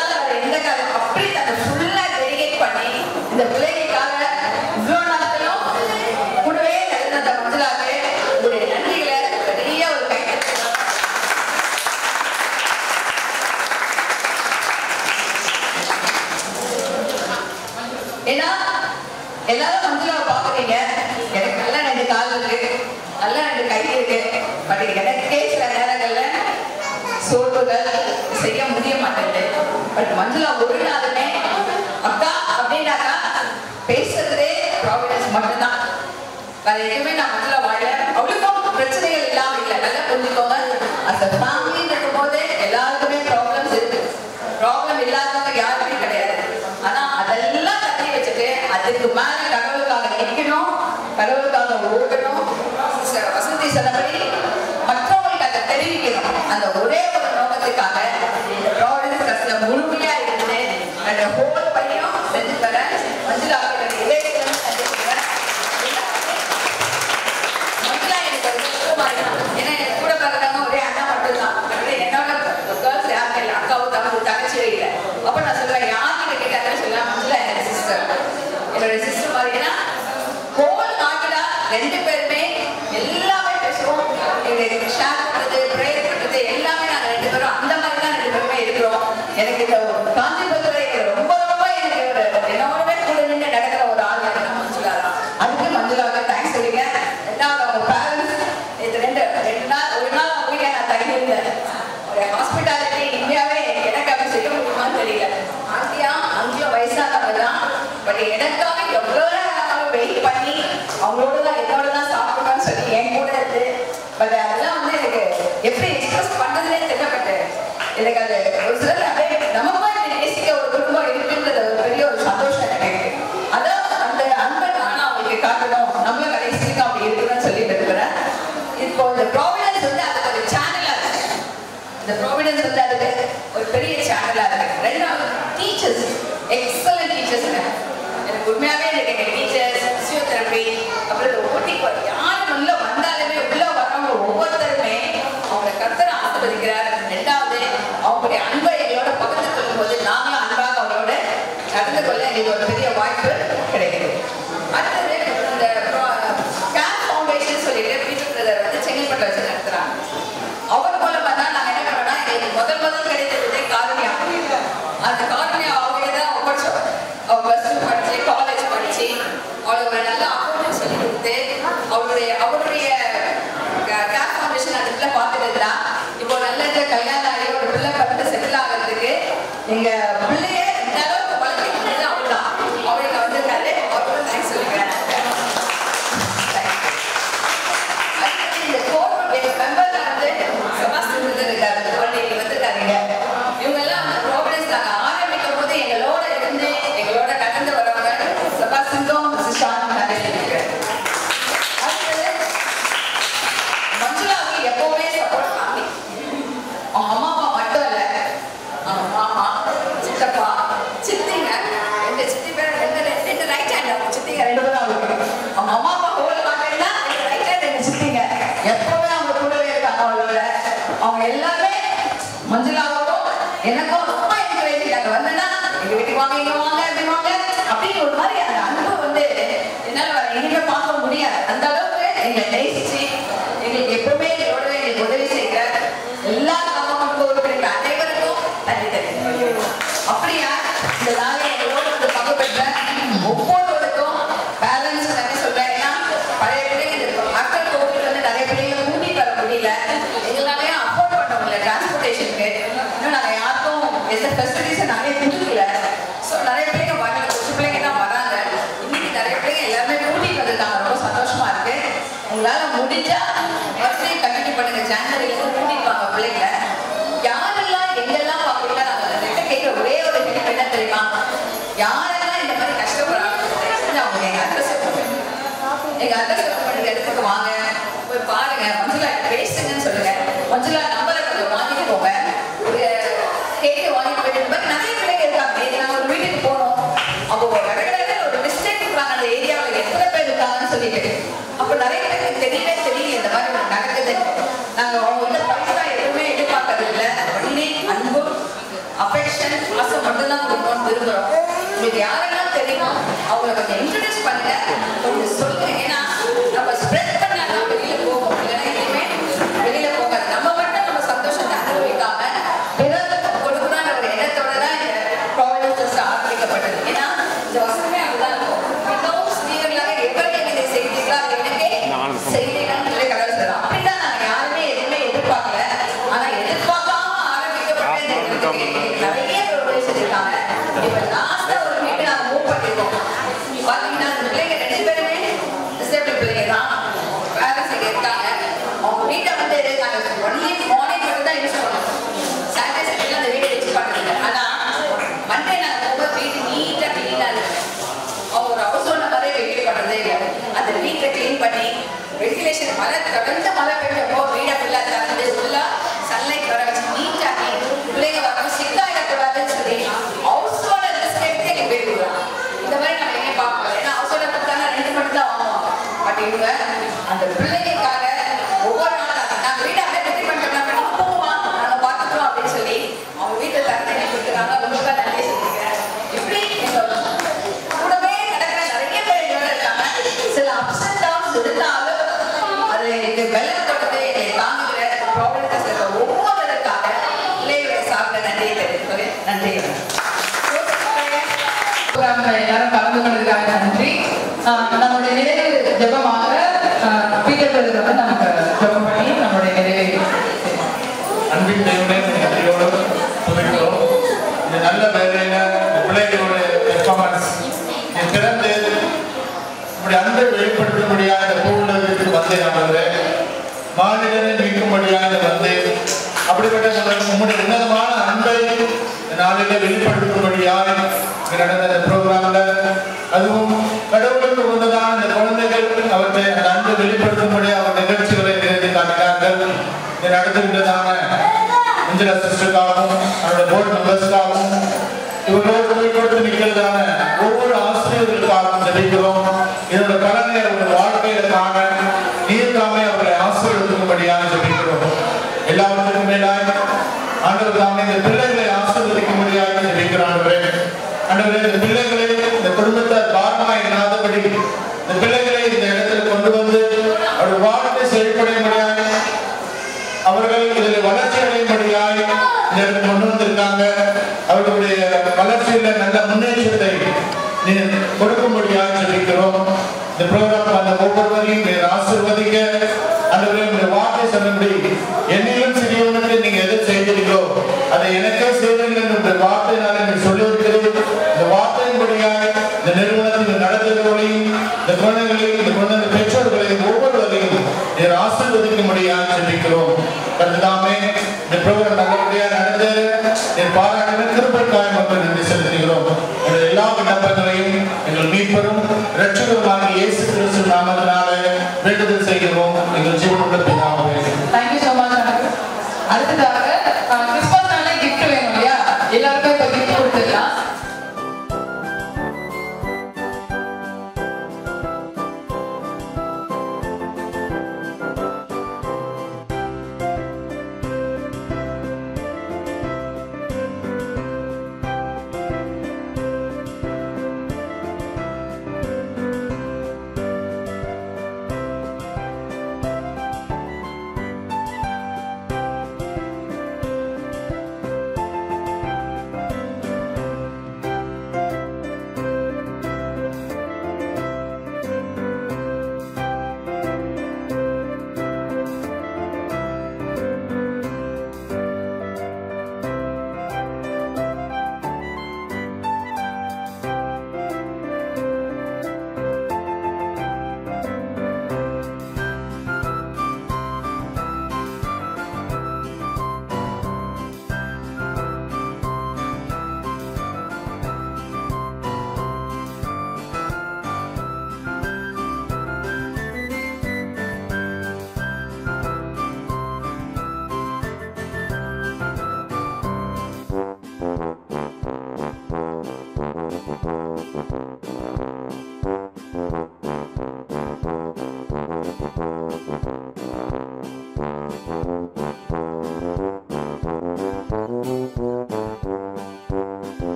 Speaker 4: ஏன்னா எல்லாரும் மஞ்சளாவை பாக்குறீங்க எனக்கு நல்லா ரெண்டு கால் இருக்கு நல்லா ரெண்டு கை இருக்கு பட் எனக்கே சில நேரங்கள்ல சோர்வுகள் செய்ய முடிய மாட்டேங்குது பட் மஞ்சளா ஒரு நாளுமே அக்கா அப்படின்னாக்கா பேசுறதே ப்ராவிடன்ஸ் மட்டும்தான் வேற எதுவுமே நான் மஞ்சளா வாழ அவளுக்கும் பிரச்சனைகள் இல்லாம இல்லை நல்லா புரிஞ்சுக்கோங்க அந்த ஃபேமிலி இருக்கும் போது எல்லாருக்குமே ப்ராப்ளம்ஸ் இருக்கு ப்ராப்ளம் இல்லாதவங்க யாருமே கிடையாது ஆனா அதெல்லாம் தள்ளி வச்சுட்டு அதுக்கு மேல கடவுளுக்காக நிக்கணும் கடவுளுக்காக ஓடணும் சிஸ்டர் வசந்தி சொன்னபடி மற்றவங்களுக்கு அதை தெரிவிக்கணும் அந்த ஒரே ஒரு நோக்கத்துக்காக ப்ராவிடன்ஸ் கஸ்ட்ல முழுமையா இருந்து அந்த ஹோல் பையன் செஞ்சு தர மஞ்சளாக இளைஞர்கள் சந்திக்கிறேன் மங்களா எனக்கு ஒரு சுத்தமா இருக்கு. ஏன்னா எனக்கு கூட பிறந்தவங்க ஒரே அண்ணா மட்டும்தான். அதனால என்னோட girls யாருமே இல்லை. அக்காவும் தம்பியும் தங்கச்சியும் இல்லை. அப்ப நான் சொல்லுவேன், யார்கிட்ட கேட்டாலும் சொல்லுவேன், மங்களா எனக்கு sister. என்னோட sister மாதிரி. ஏன்னா, whole நாட்டுல ரெண்டு பேருமே எல்லாமே பேசுவோம் எங்களுக்கு ஷேர் பண்றது ப்ரேயர் பண்றது எல்லாமே நாங்க ரெண்டு பேரும் அந்த மாதிரி தான் ரெண்டு பேருமே இருக்கிறோம் எனக்கு இந்த காஞ்சிபுரத்துல எனக்கு ரொம்ப ரொம்ப எனக்கு ஒரு என்னோடவே கூட நின்று நடக்கிற ஒரு ஆள் எனக்கு மஞ்சுளா தான் அதுக்கு மஞ்சுளாவுக்கு தேங்க்ஸ் சொல்லுங்க ரெண்டாவது அவங்க பேரண்ட்ஸ் இது ரெண்டு ரெண்டு நாள் ஒரு நாள் அவங்க வீட்டில் நான் தங்கி இருந்தேன் ஒரு ஹாஸ்பிட்டாலிட்டி இந்தியாவே எனக்கு அப்படி செய்ய முடியுமான்னு தெரியல ஆண்டியா அங்கேயும் வயசானவங்க தான் பட் எனக்காக எவ்வளோ நேரம் வெயிட் பண்ணி அவங்களோட தான் என்னோட தான் சாப்பிடணும்னு சொல்லி என் கூட இருந்து பட் அதெல்லாம் வந்து எனக்கு எப்படி எக்ஸ்பிரஸ் பண்றதுனே தெரியப்பட்டு எனக்கு அது ஒரு சிலர் அப்படியே நமக்கும் இப்படி நேசிக்க ஒரு குடும்பம் இருக்குன்றது ஒரு பெரிய ஒரு சந்தோஷம் எனக்கு அதான் அந்த அன்பை நானும் அவங்களுக்கு காட்டணும் நம்மளும் கடைசிக்கு அப்படி இருக்கணும்னு சொல்லிட்டு இருக்கிறேன் இப்போ இந்த ப்ராவிடன்ஸ் வந்து அதுக்கு ஒரு சேனலா இருக்கு இந்த ப்ராவிடன்ஸ் வந்து அதுக்கு ஒரு பெரிய சேனலா இருக்கு ரெண்டாவது டீச்சர்ஸ் எக்ஸலன்ட் டீச்சர்ஸ் எனக்கு உண்மையாவே எனக்கு எங்க டீச்சர்ஸ் பிசியோதெரபி அப்புறம் இந்த ஓட்டி யார் உள்ள வந்தாலுமே உள்ள வரவங்க ஒவ்வொருத்தருமே அவங்க கர்த்தரை ஆசீர்வதிக்கிறார் ரெண்டாவது அவங்களுடைய அன்பை எங்களோட பகிர்ந்து கொள்ளும் போது நாங்களும் அன்பாக அவங்களோட நடந்து கொள்ள எங்களுக்கு ஒரு பெரிய வாய்ப்பு கிடைக்குது அடுத்தது இந்த கேர் ஃபவுண்டேஷன் சொல்லிட்டு பீட்டர் பிரதர் வந்து செங்கல்பட்டு வச்சு நடத்துறாங்க அவர் மூலமா தான் நாங்க என்ன பண்ணோம்னா எங்களுக்கு முதல் முதல் கிடைத்தது காரணியா அந்த காரணியா அவங்க தான் படிச்சோம் அவ பிளஸ் டூ படிச்சு காலேஜ் படிச்சு அவளுக்கு ஒரு நல்ல அக்கௌண்ட் சொல்லி கொடுத்து அவருடைய அவருடைய கேர் ஃபவுண்டேஷன் அந்த பிள்ளை பார்த்துட்டு இருந்தா இப்போ நல்ல இந்த கல்யாணம் ஆகி ஒரு பிள்ளை பார்த்து செட்டில் ஆகிறதுக்கு எங்க பிள்ளைய இந்த அளவுக்கு வளர்த்துக்கிட்டது அவள் தான் அவளுக்கு வந்திருக்காரு அவருக்கு தேங்க்ஸ் சொல்லிக்கிறேன் அடுத்து இந்த கோர்ட் எங்க மெம்பர்ல வந்து செபாஸ்டின் இருக்காரு குழந்தைங்க வந்திருக்காருங்க இவங்க எல்லாம் வந்து ப்ரோக்ரஸ் நாங்க ஆரம்பிக்கும் போது எங்களோட இருந்து எங்களோட கடந்து வரவங்க செபாஸ்டின்கும் சிஷான் நிறைய இருக்கு அடுத்தது மஞ்சுளாவுக்கு எப்பவுமே சப்போர்ட் பண்ணி அவங்க அம்மா அப்பா மட்டும் இல்ல அவங்க மாமா சித்தப்பா சித்திங்க ரெண்டு சித்தி பேர் ரெண்டு ரெண்டு ரைட் ஹேண்ட் அவங்க சித்திங்க ரெண்டு பேரும் அவங்களுக்கு அவங்க அம்மா அப்பா ஹோல் பார்த்தீங்கன்னா ரெண்டு ரைட் ஹேண்ட் ரெண்டு சித்திங்க எப்பவுமே அவங்க கூடவே இருக்காங்க அவளோட அவங்க எல்லாமே மஞ்சுளாவோடும் எனக்கும் ரொம்ப என்கரேஜ் அங்க வந்தேன்னா எங்க வீட்டுக்கு வாங்க இங்க வாங்க இப்படி வாங்க அப்படின்னு ஒரு மாதிரி அந்த அன்பு வந்து என்னால வேற எங்கேயுமே பார்க்க முடியாது அந்த அளவுக்கு எங்களை நேசிச்சு எங்களுக்கு எப்பவுமே எங்களோட எங்களுக்கு உதவி செய்கிற எல்லா கவர்மெண்ட் உறுப்பினர்கள் அனைவருக்கும் நன்றி தெரிவிக்கிறேன் அப்படியா இந்த நாளை எங்களோட வந்து பங்கு பெற்ற ஒவ்வொருவருக்கும் பேலன்ஸ் நிறைய சொல்றேன் ஏன்னா பழைய பிள்ளைங்க இந்த மக்கள் கோவில் வந்து நிறைய பிள்ளைங்க கூட்டிட்டு வர முடியல எங்களாலே அஃபோர்ட் பண்ண முடியல டிரான்ஸ்போர்ட்டேஷனுக்கு இன்னும் நாங்கள் யாருக்கும் எந்த ஃபெசிலிட்டிஸும் நிறைய கொடுக்கல ஸோ நிறைய பிள்ளைங்க வரல கொஞ்சம் பிள்ளைங்க தான் வராங்க இன்னைக்கு நிறைய பிள்ளைங்க எல்லாமே கூட்டிட்டு வந்திருக்காங்க ரொம்ப சந்தோஷமா இருக்கு உங்களால முடிஞ்சா பர்த்டே கண்டினியூ பண்ணுங்க ஜனவரியில இருந்து கூட்டிட்டு வாங்க பிள்ளைங்கள யாரெல்லாம் எங்கெல்லாம் பார்க்கல நாங்கள் கிட்ட கேட்கிற ஒரே ஒரு கேள்வி என்ன தெரியுமா யாரெல்லாம் இந்த மாதிரி கஷ்டப்படுறாங்க தயவு செஞ்சு அவங்க எங்க அட்ரஸ் எங்க அட்ரஸ் பண்ணுற இடத்துக்கு வாங்க போய் பாருங்க மஞ்சுளா பேசுங்கன்னு சொல்லுங்க மஞ்சுளா நம்பரை கொஞ்சம் வாங்கிட்டு போங்க ஒரு கேட்டு வாங்கிட்டு போயிட்டு இந்த மாதிரி நிறைய பிள்ளைங்க இருக்காங்க நேத்து நாங்க ஒரு வீட்டுக்கு போனோம் அவங்க ஒரு கடற்கரை ஒரு மிஸ்டேக் இருக்காங்க அந்த ஏரியாவில் எத்தனை பேர் இருக்காங்கன்னு சொல்லிட்டு அப்போ நிறைய பேருக்கு தெரியவே தெரியல இந்த மாதிரி ஒண்ணு நடக்குது நாங்க அவங்க வந்து பைசா எதுவுமே எதிர்பார்க்கறது இல்லை ஒன்லி அன்பு அஃபெக்ஷன் பாசம் மட்டும்தான் கொடுக்கணும்னு விரும்புறோம் உங்களுக்கு யாரெல்லாம் தெரியுமோ அவங்களை கொஞ்சம் இன்ட்ரடியூஸ் பண்ணுங்க கொஞ்சம் சொல்லுங்க ஏன்னா நம்ம ஸ்ப்ரெட் பண்ணா தான் வெளியில போகும் இல்லைன்னா எதுவுமே வெளியில போகாது நம்ம மட்டும் நம்ம சந்தோஷத்தை அனுபவிக்காம பிறருக்கு கொடுக்கணும்னு ஒரு எண்ணத்தோட தான் இந்த ப்ராவிடன்ஸ் ஆரம்பிக்கப்பட்டது ஏன்னா இந்த வசனமே அதுதான் எங்களுக்கு நிறைய ப்ரோக்ராம் செஞ்சிருக்காங்க இப்போ லாஸ்டா ஒரு வீட்டு நாங்க மூவ் பண்ணிருக்கோம் பாத்தீங்கன்னா அந்த பிள்ளைங்க ரெண்டு பேருமே டிசேபிள் பிள்ளைங்க தான் பேரண்ட்ஸ் இங்க இருக்காங்க அவங்க வீட்டை வந்து நாங்க ஒன்லி மார்னிங் மட்டும் தான் யூஸ் பண்ணோம் சாட்டர்டே சண்டே அந்த வீட்டை யூஸ் பண்ணுறது ஆனா மண்டே நாங்க போகும்போது வீடு நீட்டா கிளீனா இருக்கு அவங்க ஒரு ஹவுஸ் ஓனர் மாதிரியே வெயிட் பண்றதே இல்லை அந்த வீட்டை க்ளீன் பண்ணி வென்டிலேஷன் மழை தொடர்ந்து மழை பெய்யப்போ வீடை ஃபுல்லா திறந்து ஃபுல்லா சன்லைட் வர வச்சு நீட்டாக்கி பிள்ளைங்க வரணும் சிக்காயிடக்கூடாதுன்னு சொல்லி ஹவுஸ் ஓனர் ரிஸ்க் எடுத்து எங்க பேர் கொடுக்குறாங்க இந்த மாதிரி நம்ம எங்க பார்ப்போம் ஏன்னா ஹவுஸ் ஓனர் கொடுத்தாங்க ரெண்டு மட்டும் தான் வாங்குவாங்க பட் இவங்க அந்த பிள்ளைங்களுக்காக ஒவ்வொரு நாளும் நாங்கள் வீட்டை அப்படியே ரெடி பண்ணிட்டோம்னா நம்ம போவோமா நாங்க பார்த்துக்கிறோம் அப்படின்னு சொல்லி அவங்க வீட்டை தரத்தை எனக்கு கொடுத்துருக்காங்க உங்களுக்காக நன்றி சொல்லிக்கிறேன் இப்படி எங்க கூடவே நடக்கிற நிறைய பேர் என்னோட இருக்காங்க சில அப்ஸ் அண்ட் டவுன்ஸ் இருந்தாலும் அது எனக்கு வெள்ளம் கொடுத்து என்னை தாங்குகிற ப்ராப்ளத்தை சொல்ற ஒவ்வொருவருக்காக பிள்ளைகளை சாப்பிட நன்றியை தெரிவிக்கிறேன் நன்றி
Speaker 2: ப்ரோக்ராம்ல எல்லாரும் கலந்து கொண்டதுக்காக நன்றி ஆஹ் நம்மளுடைய நிறைவு ஜெபமாக ஆஹ் பீட்டர் பிரதர் வந்து நமக்கு ஜெபம் பண்ணி நம்மளுடைய நிறைவை
Speaker 5: அன்பின் தேவனே நன்றியோடு துதிக்கிறோம் இந்த நல்ல வேலையில இந்த பிள்ளைகளோட பெர்ஃபார்மன்ஸ் நீ திறந்து இப்படி அன்பை வெளிப்படுத்தும்படியாக இந்த பூவுலகத்துக்கு வந்தேன் ஆண்டவரே மாநிலனை மீட்கும்படியாக வந்தேன் அப்படிப்பட்ட உங்கள் உம்முடைய உன்னதமான அன்பை இந்த நாளிலே வெளிப்படுத்தும்படியாக இங்க நடந்த இந்த ப்ரோக்ராம்ல அதுவும் கடவுளுக்கு உன்னதான இந்த குழந்தைகள் அவற்றை அந்த அன்பை வெளிப்படுத்தும்படியாக அவர் நிகழ்ச்சிகளை நிகழ்த்தி காட்டினார்கள் இங்க நடத்துகின்றதான அஞ்சலா சிஸ்டருக்காகவும் அவருடைய போர்டு மெம்பர்ஸ்க்காகவும் இவர்களோடு போய் கொடுத்து நிற்கிறதான ஒவ்வொரு ஆசிரியர்களுக்காகவும் ஜெபிக்கிறோம் இதோட பலனை அவர்கள் வாழ்க்கையில காண நீர் தாமே அவர்களை ஆசீர்வதிக்கும்படியாக ஜெபிக்கிறோம் எல்லாவற்றுக்கும் மேலாய் ஆண்டவர் தாமே இந்த பிள்ளைகளை ஆசீர்வதிக்கும்படியாக ஜெபிக்கிறான் ஆண்டவரே இந்த பிள்ளைகளை இந்த குடும்பத்தை பாரமா இல்லாதபடி இந்த பிள்ளைகளை இந்த இடத்துல கொண்டு வந்து அவருடைய வாழ்க்கை செயல்படும்படியாக அவர்கள் இதில் வளர்ச்சி அடையும்படியாய் இந்த இடத்துக்கு கொண்டு வந்திருக்காங்க அவர்களுடைய வளர்ச்சியில நல்ல முன்னேற்றத்தை நீ கொடுக்கும்படியாக ஜெபிக்கிறோம் இந்த ப்ரோக்ராம் அந்த ஒவ்வொருவரையும் நீர் ஆசீர்வதிக்க அந்த இந்த வார்த்தை சொன்னபடி என்னிலும் சிறியவனுக்கு நீங்க எதை செய்தீர்களோ அதை எனக்கே செய்தீர்கள் என்ற வார்த்தையினால நீ சொல்லியிருக்கிறது இந்த வார்த்தையின்படியாய் இந்த நிறுவனத்தில் நடத்துகிறவர்களையும் இந்த குழந்தைகளையும் இந்த குழந்தை பெற்றோர்களையும் ஒவ்வொருவரையும் நீர் ஆசீர்வதிக்கும்படியாக ஜெபிக்கிறோம் கருதாமே இந்த ப்ரோக்ராம் நல்லபடியாக நடந்து என் பாராட்டின கிருப்பைக்காய் மக்கள் நன்றி செலுத்துகிறோம் எங்கள் எல்லா விண்ணப்பங்களையும் எங்கள் மீட்பரும் இரட்சகருமான இயேசு கிறிஸ்து நாம